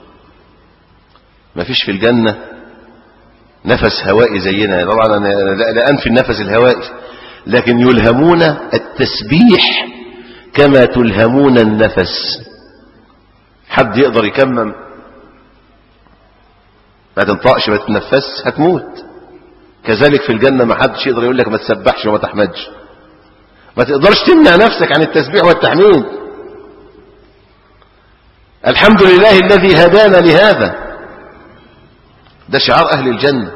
S1: ما فيش في الجنة نفس هوائي زينا طبعا انا لا, لا انفي النفس الهوائي لكن يلهمون التسبيح كما تلهمون النفس حد يقدر يكمم ما تنطقش ما تتنفس هتموت كذلك في الجنة ما حدش يقدر يقول لك ما تسبحش وما تحمدش ما تقدرش تمنع نفسك عن التسبيح والتحميد الحمد لله الذي هدانا لهذا ده شعار أهل الجنة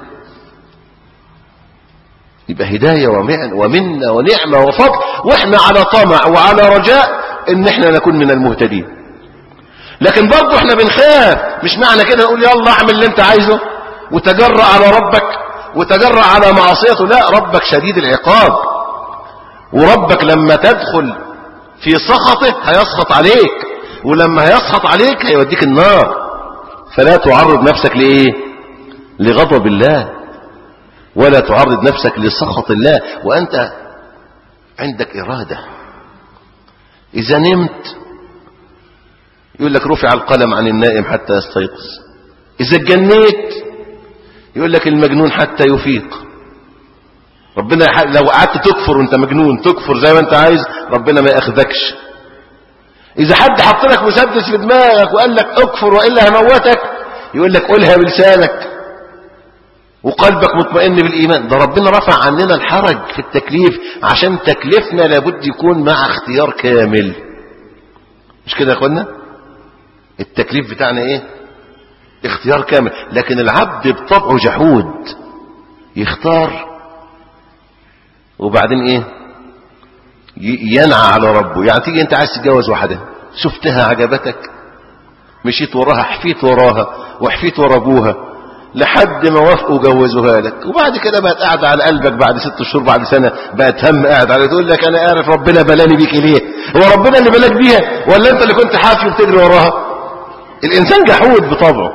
S1: يبقى هداية ومنة ونعمة وفضل واحنا على طمع وعلى رجاء ان احنا نكون من المهتدين لكن برضه احنا بنخاف مش معنى كده نقول يلا اعمل اللي انت عايزه وتجرأ على ربك وتجرأ على معصيته لا ربك شديد العقاب وربك لما تدخل في سخطه هيسخط عليك ولما هيسخط عليك هيوديك النار فلا تعرض نفسك لإيه لغضب الله ولا تعرض نفسك لسخط الله وأنت عندك إرادة إذا نمت يقول لك رفع القلم عن النائم حتى يستيقظ إذا اتجنيت يقول لك المجنون حتى يفيق ربنا لو قعدت تكفر وانت مجنون تكفر زي ما انت عايز ربنا ما ياخذكش اذا حد حط لك مسدس في دماغك وقال لك اكفر والا هموتك يقول لك قولها بلسانك وقلبك مطمئن بالايمان ده ربنا رفع عننا الحرج في التكليف عشان تكليفنا لابد يكون مع اختيار كامل مش كده يا اخوانا التكليف بتاعنا ايه اختيار كامل لكن العبد بطبعه جحود يختار وبعدين ايه ينعى على ربه يعني تيجي انت عايز تتجوز واحده شفتها عجبتك مشيت وراها حفيت وراها وحفيت ورا ابوها لحد ما وافقوا جوزوها لك وبعد كده بقت قاعده على قلبك بعد ست شهور بعد سنه بقت هم قاعد على تقول لك انا عارف ربنا بلاني بيك ليه هو ربنا اللي بلاك بيها ولا انت اللي كنت حافي وبتجري وراها الانسان جحود بطبعه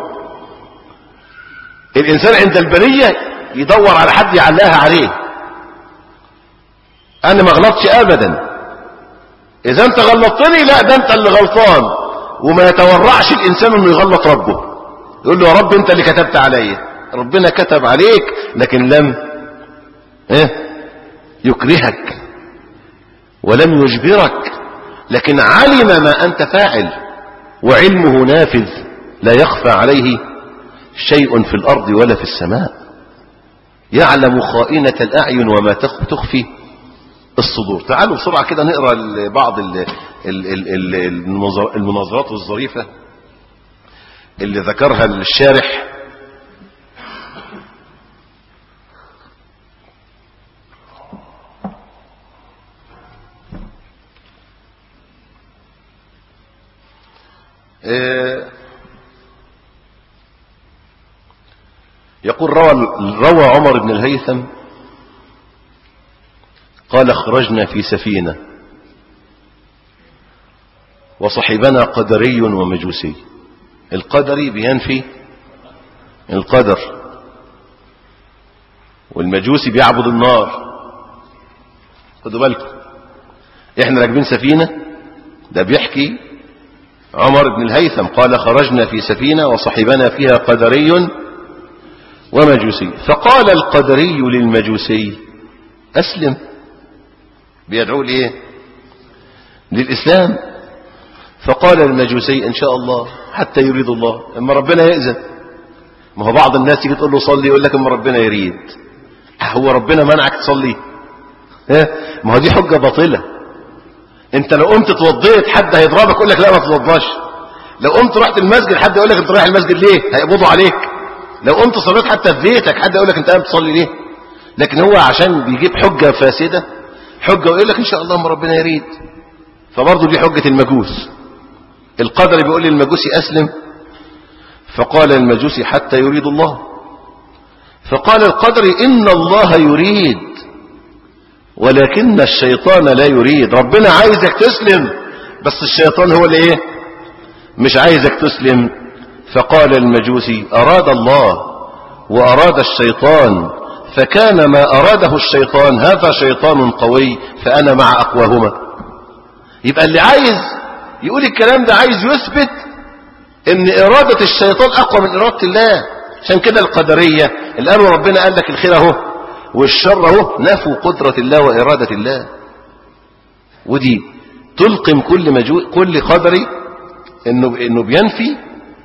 S1: الانسان عند البريه يدور على حد يعلاها عليه انا ما غلطش ابدا اذا انت غلطتني لا ده انت اللي غلطان وما يتورعش الانسان انه يغلط ربه يقول له يا رب انت اللي كتبت عليا ربنا كتب عليك لكن لم ايه يكرهك ولم يجبرك لكن علم ما انت فاعل وعلمه نافذ لا يخفى عليه شيء في الارض ولا في السماء يعلم خائنة الاعين وما تخفي الصدور تعالوا بسرعة كده نقرأ بعض المناظرات الظريفة اللي ذكرها الشارح يقول روى, روى عمر بن الهيثم قال خرجنا في سفينة وصحبنا قدري ومجوسي القدري بينفي القدر والمجوسي بيعبد النار خدوا بالكم احنا راكبين سفينة ده بيحكي عمر بن الهيثم قال خرجنا في سفينة وصحبنا فيها قدري ومجوسي فقال القدري للمجوسي أسلم بيدعو لإيه للإسلام فقال المجوسي إن شاء الله حتى يريد الله اما ربنا يأذن ما هو بعض الناس تيجي تقول له صلي يقول لك اما ربنا يريد هو ربنا منعك تصلي ها ما هو دي حجة باطلة انت لو قمت توضيت حد هيضربك يقول لك لا ما تتوضاش لو قمت رحت المسجد حد يقول لك انت رايح المسجد ليه هيقبضوا عليك لو قمت صليت حتى في بيتك حد يقول لك انت قايم تصلي ليه لكن هو عشان بيجيب حجة فاسدة حجة ويقول لك ان شاء الله ما ربنا يريد فبرضه دي حجة المجوس القدر بيقول للمجوسي أسلم فقال المجوسي حتى يريد الله فقال القدر إن الله يريد ولكن الشيطان لا يريد ربنا عايزك تسلم بس الشيطان هو اللي ايه مش عايزك تسلم فقال المجوسي أراد الله وأراد الشيطان فكان ما أراده الشيطان هذا شيطان قوي فأنا مع أقواهما يبقى اللي عايز يقول الكلام ده عايز يثبت ان ارادة الشيطان اقوى من ارادة الله عشان كده القدرية اللي قالوا ربنا قال لك الخير اهو والشر اهو نفوا قدرة الله وارادة الله ودي تلقم كل مجو... كل قدري انه انه بينفي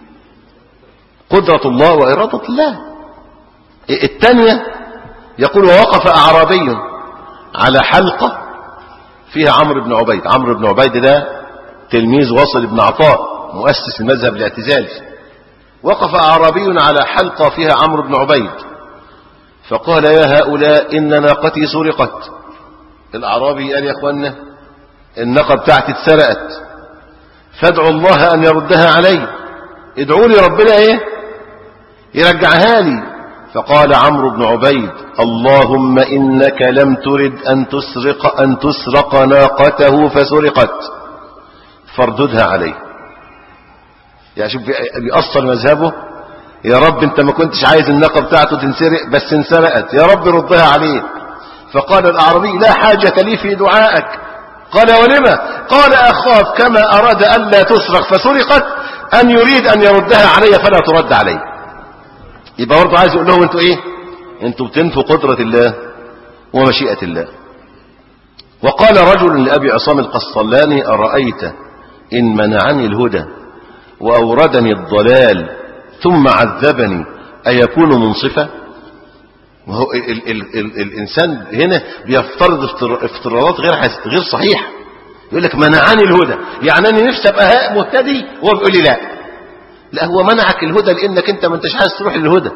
S1: قدرة الله وارادة الله الثانية يقول ووقف اعرابي على حلقة فيها عمرو بن عبيد عمرو بن عبيد ده تلميذ وصل بن عطاء مؤسس المذهب الاعتزالي وقف أعرابي على حلقة فيها عمرو بن عبيد فقال يا هؤلاء إن ناقتي سرقت الأعرابي قال يا أخوانا الناقة بتاعتي اتسرقت فادعوا الله أن يردها علي ادعوا لي ربنا ايه يرجعها لي فقال عمرو بن عبيد اللهم إنك لم ترد أن تسرق, أن تسرق ناقته فسرقت فارددها عليه يعني شوف بيأصل مذهبه يا رب انت ما كنتش عايز الناقة بتاعته تنسرق بس انسرقت يا رب ردها عليه فقال الأعرابي لا حاجة لي في دعائك قال ولما قال أخاف كما أراد ألا تسرق فسرقت أن يريد أن يردها علي فلا ترد علي يبقى برضه عايز يقول لهم انتوا ايه انتوا بتنفوا قدرة الله ومشيئة الله وقال رجل لأبي عصام القسطلاني أرأيت إن منعني الهدى وأوردني الضلال ثم عذبني أيكون منصفا وهو ال ال ال ال الإنسان هنا بيفترض افتراضات غير غير صحيحة يقول لك منعني الهدى يعني أنا نفسي أبقى مهتدي وهو بيقول لي لا لا هو منعك الهدى لأنك أنت ما انتش عايز تروح للهدى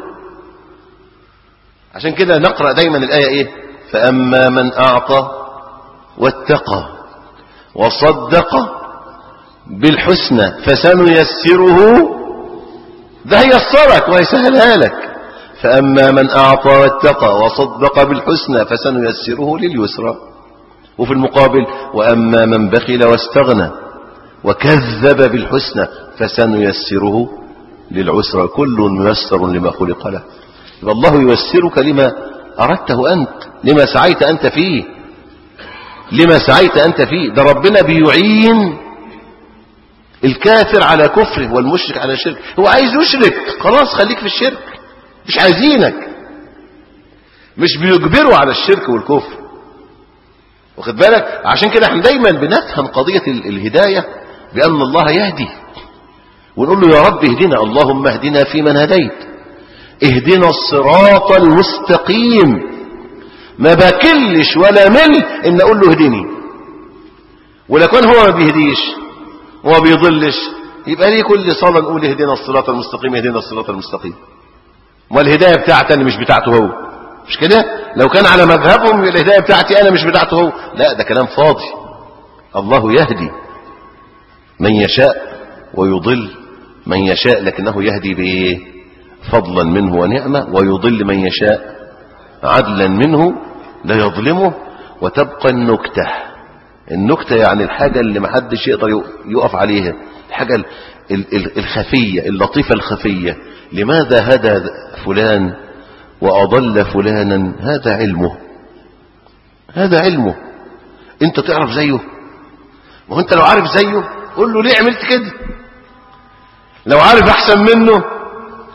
S1: عشان كده نقرأ دايما الآية إيه فأما من أعطى واتقى وصدق بالحسنى فسنيسره ده هيسرك وهيسهلها لك فأما من أعطى واتقى وصدق بالحسنى فسنيسره لليسرى وفي المقابل وأما من بخل واستغنى وكذب بالحسنى فسنيسره للعسرى كل ميسر لما خلق له يبقى الله ييسرك لما أردته أنت لما سعيت أنت فيه لما سعيت أنت فيه ده ربنا بيعين الكافر على كفره والمشرك على شرك هو عايز يشرك خلاص خليك في الشرك مش عايزينك مش بيجبروا على الشرك والكفر واخد بالك عشان كده احنا دايما بنفهم قضية الهداية بأن الله يهدي ونقول له يا رب اهدنا اللهم اهدنا فيمن هديت اهدنا الصراط المستقيم ما باكلش ولا مل ان اقول له اهدني ولكن هو ما بيهديش وما بيضلش يبقى ليه كل صلاة نقول اهدنا الصراط المستقيم اهدنا الصراط المستقيم والهداية بتاعتي مش بتاعته هو مش كده لو كان على مذهبهم الهداية بتاعتي انا مش بتاعته هو لا ده كلام فاضي الله يهدي من يشاء ويضل من يشاء لكنه يهدي بايه فضلا منه ونعمة ويضل من يشاء عدلا منه لا يظلمه وتبقى النكته النكتة يعني الحاجة اللي محدش يقدر يقف عليها الحاجة الخفية اللطيفة الخفية لماذا هدى فلان وأضل فلانا هذا علمه هذا علمه انت تعرف زيه ما انت لو عارف زيه قول له ليه عملت كده لو عارف احسن منه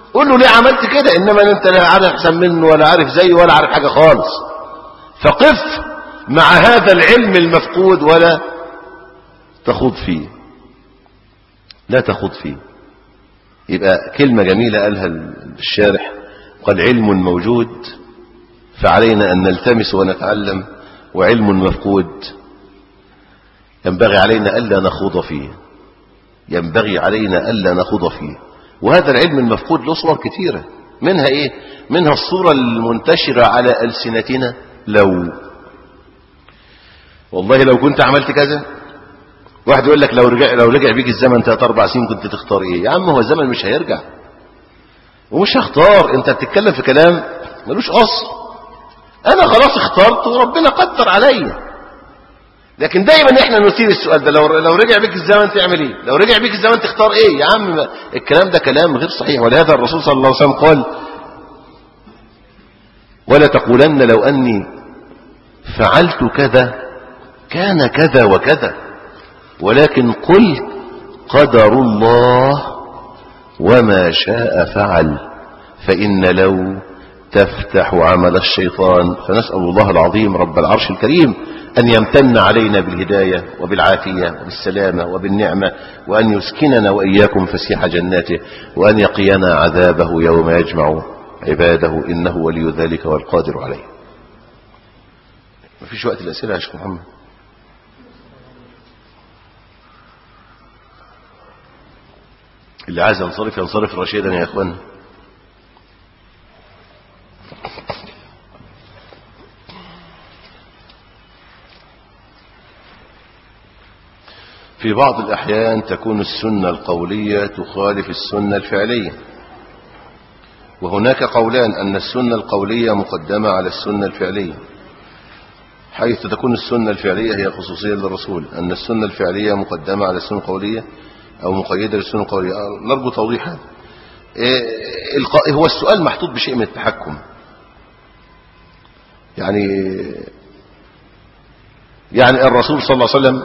S1: قول له ليه عملت كده انما انت لا عارف احسن منه ولا عارف زيه ولا عارف حاجة خالص فقف مع هذا العلم المفقود ولا تخوض فيه لا تخوض فيه يبقى كلمة جميلة قالها الشارح قال علم موجود فعلينا أن نلتمس ونتعلم وعلم مفقود ينبغي علينا ألا نخوض فيه ينبغي علينا ألا نخوض فيه وهذا العلم المفقود له صور كثيرة منها إيه منها الصورة المنتشرة على ألسنتنا لو والله لو كنت عملت كذا واحد يقول لك لو رجع لو رجع بيك الزمن ثلاث اربع سنين كنت تختار ايه يا عم هو الزمن مش هيرجع ومش هختار انت بتتكلم في كلام ملوش اصل انا خلاص اخترت وربنا قدر عليا لكن دايما احنا نثير السؤال ده لو لو رجع بيك الزمن تعمل ايه لو رجع بيك الزمن تختار ايه يا عم الكلام ده كلام غير صحيح ولهذا الرسول صلى الله عليه وسلم قال ولا تقولن لو اني فعلت كذا كان كذا وكذا ولكن قل قدر الله وما شاء فعل فإن لو تفتح عمل الشيطان فنسأل الله العظيم رب العرش الكريم أن يمتن علينا بالهداية وبالعافية وبالسلامة وبالنعمة وأن يسكننا وإياكم فسيح جناته وأن يقينا عذابه يوم يجمع عباده إنه ولي ذلك والقادر عليه ما فيش وقت الأسئلة يا شيخ محمد اللي عايز ينصرف ينصرف رشيدا يا اخوان في بعض الأحيان تكون السنة القولية تخالف السنة الفعلية وهناك قولان أن السنة القولية مقدمة على السنة الفعلية حيث تكون السنة الفعلية هي خصوصية للرسول أن السنة الفعلية مقدمة على السنة القولية أو مقيدة للسنة القولية نرجو توضيح هذا إيه هو السؤال محطوط بشيء من التحكم يعني يعني الرسول صلى الله عليه وسلم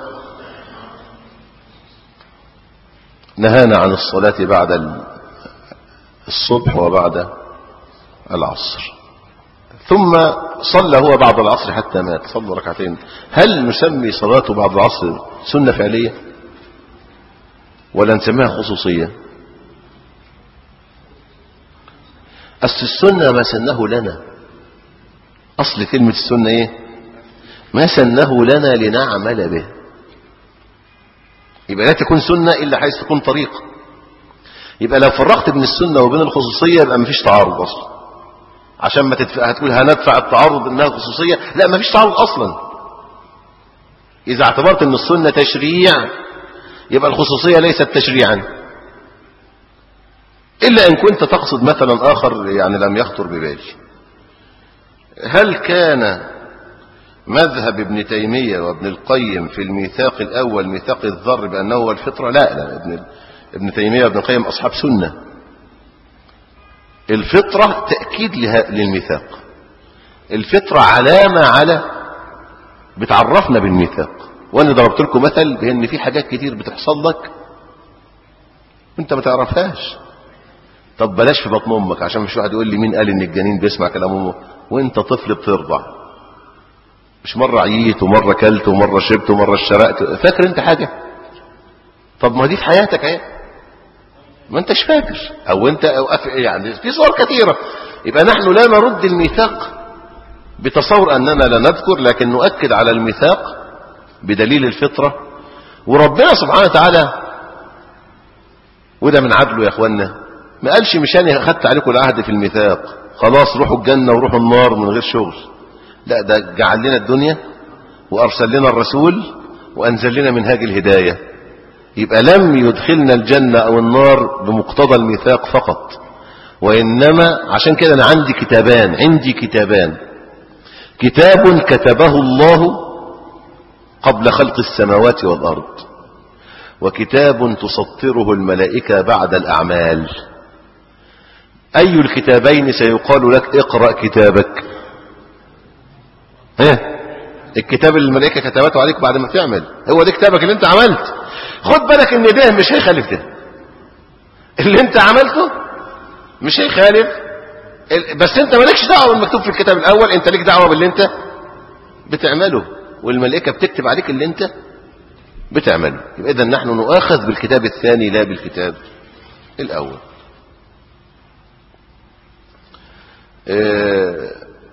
S1: نهانا عن الصلاة بعد الصبح وبعد العصر ثم صلى هو بعد العصر حتى مات صلى ركعتين هل نسمي صلاته بعد العصر سنة فعلية ولا نسميها خصوصية أصل السنة ما سنه لنا أصل كلمة السنة إيه ما سنه لنا لنعمل به يبقى لا تكون سنة إلا حيث تكون طريق يبقى لو فرقت بين السنة وبين الخصوصية يبقى مفيش تعارض أصلا عشان ما تدفع هتقول هندفع التعارض انها خصوصية لا مفيش تعارض أصلا إذا اعتبرت أن السنة تشريع يبقى الخصوصية ليست تشريعا إلا إن كنت تقصد مثلا آخر يعني لم يخطر ببالي هل كان مذهب ابن تيمية وابن القيم في الميثاق الأول ميثاق الذر بأنه هو الفطرة لا لا ابن, ابن تيمية وابن القيم أصحاب سنة الفطرة تأكيد للميثاق الفطرة علامة على بتعرفنا بالميثاق وانا ضربت لكم مثل بان في حاجات كتير بتحصل لك وانت ما تعرفهاش طب بلاش في بطن امك عشان مش واحد يقول لي مين قال ان الجنين بيسمع كلام امه وانت طفل بترضع مش مرة عييت ومرة كلت ومرة شربت ومرة اشترقت فاكر انت حاجة طب ما دي في حياتك اهي ما انتش فاكر او انت أو يعني في صور كثيرة يبقى نحن لا نرد الميثاق بتصور اننا لا نذكر لكن نؤكد على الميثاق بدليل الفطرة وربنا سبحانه وتعالى وده من عدله يا اخوانا ما قالش مش انا اخدت عليكم العهد في الميثاق خلاص روحوا الجنة وروحوا النار من غير شغل لا ده جعل لنا الدنيا وارسل لنا الرسول وانزل لنا منهاج الهداية يبقى لم يدخلنا الجنة او النار بمقتضى الميثاق فقط وانما عشان كده انا عندي كتابان عندي كتابان كتاب كتبه الله قبل خلق السماوات والأرض وكتاب تسطره الملائكة بعد الأعمال أي الكتابين سيقال لك اقرأ كتابك ايه الكتاب اللي الملائكة كتبته عليك بعد ما تعمل هو ده كتابك اللي انت عملت خد بالك ان ده مش هيخالف ده اللي انت عملته مش هيخالف ال- بس انت مالكش دعوه بالمكتوب في الكتاب الاول انت ليك دعوه باللي انت بتعمله والملائكه بتكتب عليك اللي انت بتعمله يبقى اذا نحن نؤاخذ بالكتاب الثاني لا بالكتاب الاول اه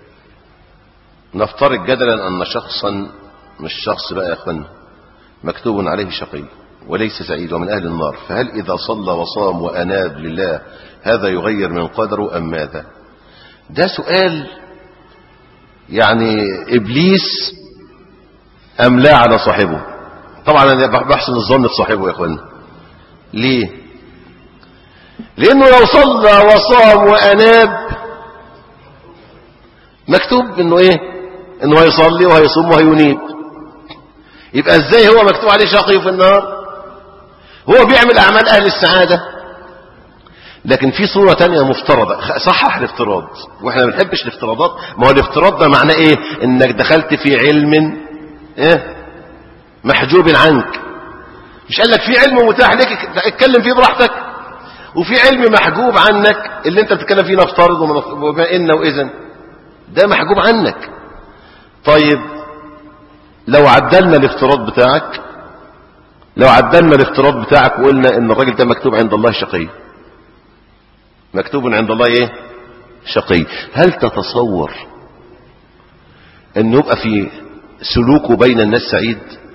S1: نفترض جدلا ان شخصا مش شخص بقى يا اخوانا مكتوب عليه شقي وليس سعيد ومن اهل النار فهل اذا صلى وصام واناب لله هذا يغير من قدره ام ماذا ده سؤال يعني ابليس املاه على صاحبه طبعا انا بحسن الظن بصاحبه يا اخوانا ليه لانه لو صلى وصام واناب مكتوب انه ايه انه هيصلي وهيصوم وهينيب يبقى ازاي هو مكتوب عليه شقي في النار هو بيعمل اعمال اهل السعاده لكن في صورة تانية مفترضة صحح الافتراض واحنا ما بنحبش الافتراضات ما هو الافتراض ده معناه ايه انك دخلت في علم ايه محجوب عنك مش قال لك في علم متاح لك اتكلم فيه براحتك وفي علم محجوب عنك اللي انت بتتكلم فيه نفترض وما ان واذا ده محجوب عنك طيب لو عدلنا الافتراض بتاعك لو عدلنا الافتراض بتاعك وقلنا ان الراجل ده مكتوب عند الله شقي مكتوب عند الله ايه شقي هل تتصور ان يبقى في سلوكه بين الناس سعيد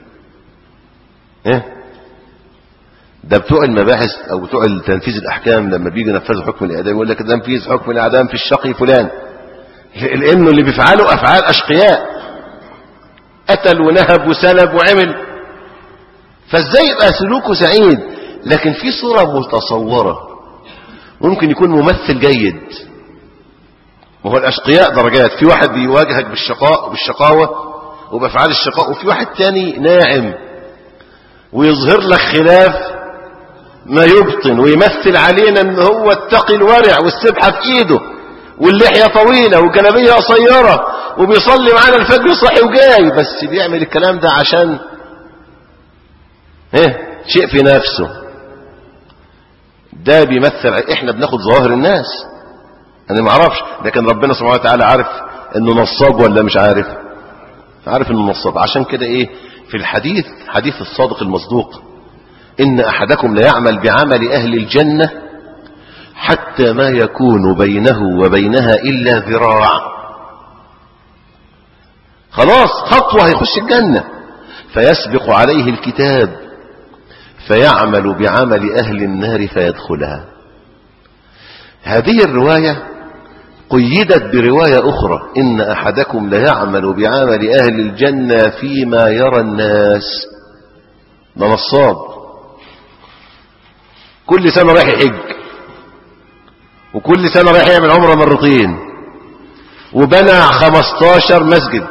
S1: ايه ده بتوع المباحث او بتوع تنفيذ الاحكام لما بيجي ينفذوا حكم الاعدام يقول لك تنفيذ حكم الاعدام في الشقي فلان لانه اللي بيفعله افعال اشقياء قتل ونهب وسلب وعمل فازاي يبقى سلوكه سعيد لكن في صورة متصورة ممكن يكون ممثل جيد وهو الاشقياء درجات في واحد بيواجهك بالشقاء وبالشقاوة وبافعال الشقاء وفي واحد تاني ناعم ويظهر لك خلاف ما يبطن ويمثل علينا ان هو التقي الورع والسبحة في ايده واللحية طويلة والجلابية قصيرة وبيصلي معانا الفجر صحي وجاي بس بيعمل الكلام ده عشان ايه شيء في نفسه ده بيمثل احنا بناخد ظواهر الناس انا ما اعرفش لكن ربنا سبحانه وتعالى عارف انه نصاب ولا مش عارف عارف انه نصاب عشان كده ايه في الحديث حديث الصادق المصدوق ان احدكم لا يعمل بعمل اهل الجنة حتى ما يكون بينه وبينها الا ذراع خلاص خطوة هيخش الجنة فيسبق عليه الكتاب فيعمل بعمل أهل النار فيدخلها هذه الرواية قيدت برواية أخرى إن أحدكم ليعمل بعمل أهل الجنة فيما يرى الناس ده نصاب كل سنة رايح يحج وكل سنة رايح يعمل عمره مرتين وبنى 15 مسجد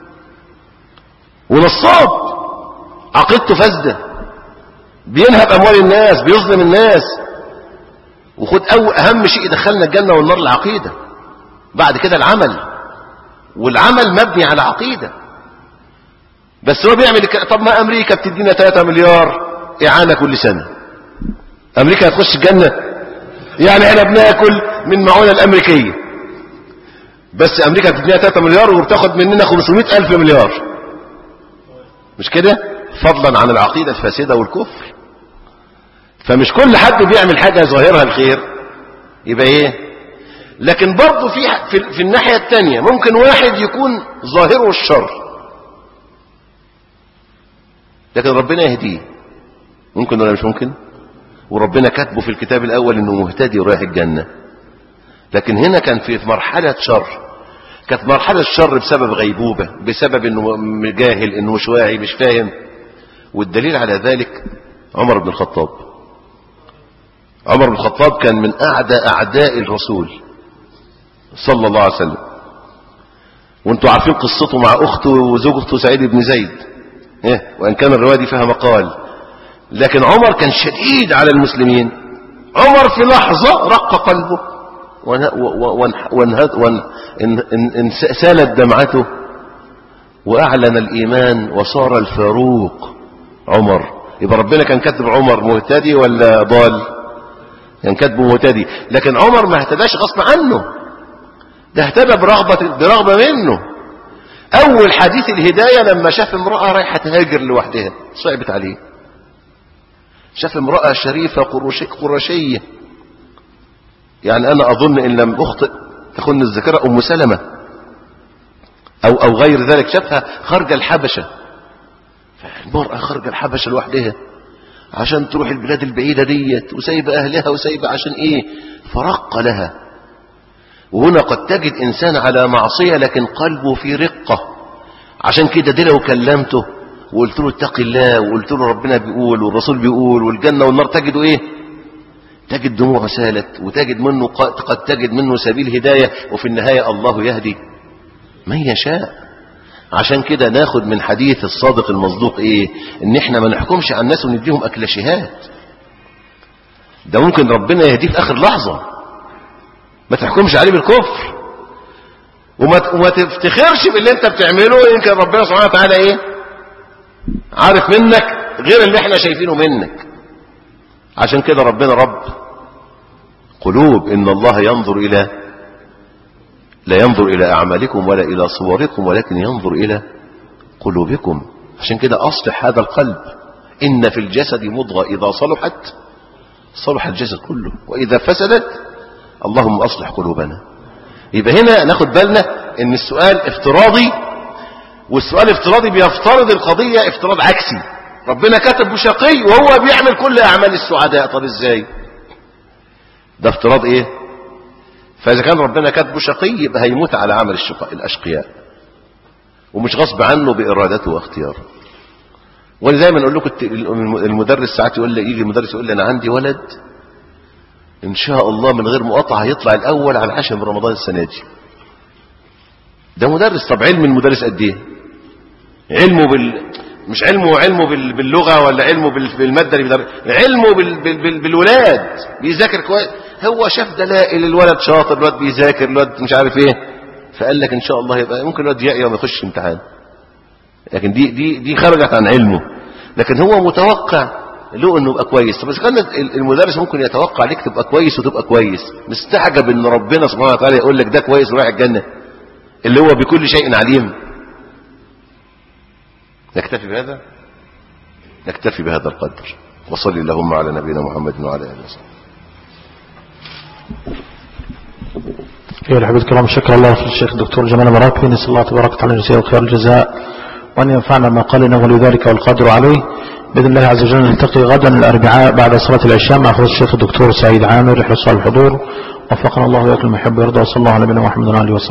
S1: ونصاب عقيدته فاسده بينهب اموال الناس بيظلم الناس وخد أو اهم شيء يدخلنا الجنة والنار العقيدة بعد كده العمل والعمل مبني على عقيدة بس هو بيعمل كده طب ما امريكا بتدينا 3 مليار اعانة كل سنة امريكا هتخش الجنة يعني احنا بناكل من معونة الامريكية بس امريكا بتدينا 3 مليار وبتاخد مننا 500 الف مليار مش كده فضلا عن العقيدة الفاسدة والكفر فمش كل حد بيعمل حاجة ظاهرها الخير يبقى ايه لكن برضه في, في, في الناحية التانية ممكن واحد يكون ظاهره الشر لكن ربنا يهديه ممكن ولا مش ممكن وربنا كاتبه في الكتاب الاول انه مهتدي ورايح الجنة لكن هنا كان في مرحلة شر كانت مرحلة الشر بسبب غيبوبة بسبب انه جاهل انه مش واعي مش فاهم والدليل على ذلك عمر بن الخطاب عمر بن الخطاب كان من أعدى أعداء الرسول صلى الله عليه وسلم وانتوا عارفين قصته مع أخته وزوجته سعيد بن زيد إيه؟ وإن كان الرواية دي فيها مقال لكن عمر كان شديد على المسلمين عمر في لحظة رق قلبه سالت دمعته وأعلن الإيمان وصار الفاروق عمر يبقى ربنا كان كاتب عمر مهتدي ولا ضال يعني كاتبه مهتدي لكن عمر ما اهتداش غصب عنه ده اهتدى برغبة, برغبة منه أول حديث الهداية لما شاف امرأة رايحة تهاجر لوحدها صعبت عليه شاف امرأة شريفة قرشي قرشية يعني أنا أظن إن لم أخطئ تخن الذاكرة أم سلمة أو, أو غير ذلك شافها خارجة الحبشة المرأة خارجة الحبشة لوحدها عشان تروح البلاد البعيدة ديت وسايبة أهلها وسايبة عشان إيه فرق لها وهنا قد تجد إنسان على معصية لكن قلبه في رقة عشان كده دي لو كلمته وقلت له اتق الله وقلت له ربنا بيقول والرسول بيقول والجنة والنار تجده ايه تجد دموع سالت وتجد منه قد تجد منه سبيل هداية وفي النهاية الله يهدي من يشاء عشان كده ناخد من حديث الصادق المصدوق ايه ان احنا ما نحكمش على الناس ونديهم اكلاشيهات ده ممكن ربنا يهديه في اخر لحظة ما تحكمش عليه بالكفر وما وما تفتخرش باللي انت بتعمله يمكن ربنا سبحانه وتعالى ايه عارف منك غير اللي احنا شايفينه منك عشان كده ربنا رب قلوب ان الله ينظر الى لا ينظر الى اعمالكم ولا الى صوركم ولكن ينظر الى قلوبكم عشان كده اصلح هذا القلب ان في الجسد مضغة اذا صلحت صلح الجسد كله واذا فسدت اللهم اصلح قلوبنا يبقى هنا ناخد بالنا ان السؤال افتراضي والسؤال افتراضي بيفترض القضية افتراض عكسي ربنا كتب شقي وهو بيعمل كل اعمال السعداء طب ازاي ده افتراض ايه فاذا كان ربنا كتبه شقي يبقى هيموت على عمل الشقاء الاشقياء ومش غصب عنه بارادته واختياره وانا دايما اقول لكم المدرس ساعات يقول لي يجي المدرس يقول لي انا عندي ولد ان شاء الله من غير مقاطعه هيطلع الاول على العشاء من رمضان السنه دي ده مدرس طب علم المدرس قد ايه علمه بال مش علمه علمه بال... باللغه ولا علمه بال... بالماده اللي بيدرس علمه بال... بال... بال... بالولاد بيذاكر كويس هو شاف دلائل الولد شاطر الولد بيذاكر الولد مش عارف ايه فقال لك ان شاء الله يبقى ممكن الولد يعيا وما يخش امتحان لكن دي دي دي خرجت عن علمه لكن هو متوقع له انه يبقى كويس طب اذا كان المدرس ممكن يتوقع عليك تبقى كويس وتبقى كويس مستعجب ان ربنا سبحانه وتعالى يقول لك ده كويس ورايح الجنه اللي هو بكل شيء عليم نكتفي بهذا نكتفي بهذا القدر وصل اللهم على نبينا محمد وعلى اله وصحبه
S2: أيها الأحبة الكرام شكر الله في الشيخ الدكتور جمال مراكبي نسأل الله تبارك وتعالى جزاه خير الجزاء وأن ينفعنا ما قال إنه ولذلك والقادر عليه بإذن الله عز وجل نلتقي غدا الأربعاء بعد صلاة العشاء مع فضل الشيخ الدكتور سعيد عامر يحرص على الحضور وفقنا الله وياكم المحب ويرضى وصلى الله على نبينا محمد وعلى اله وصحبه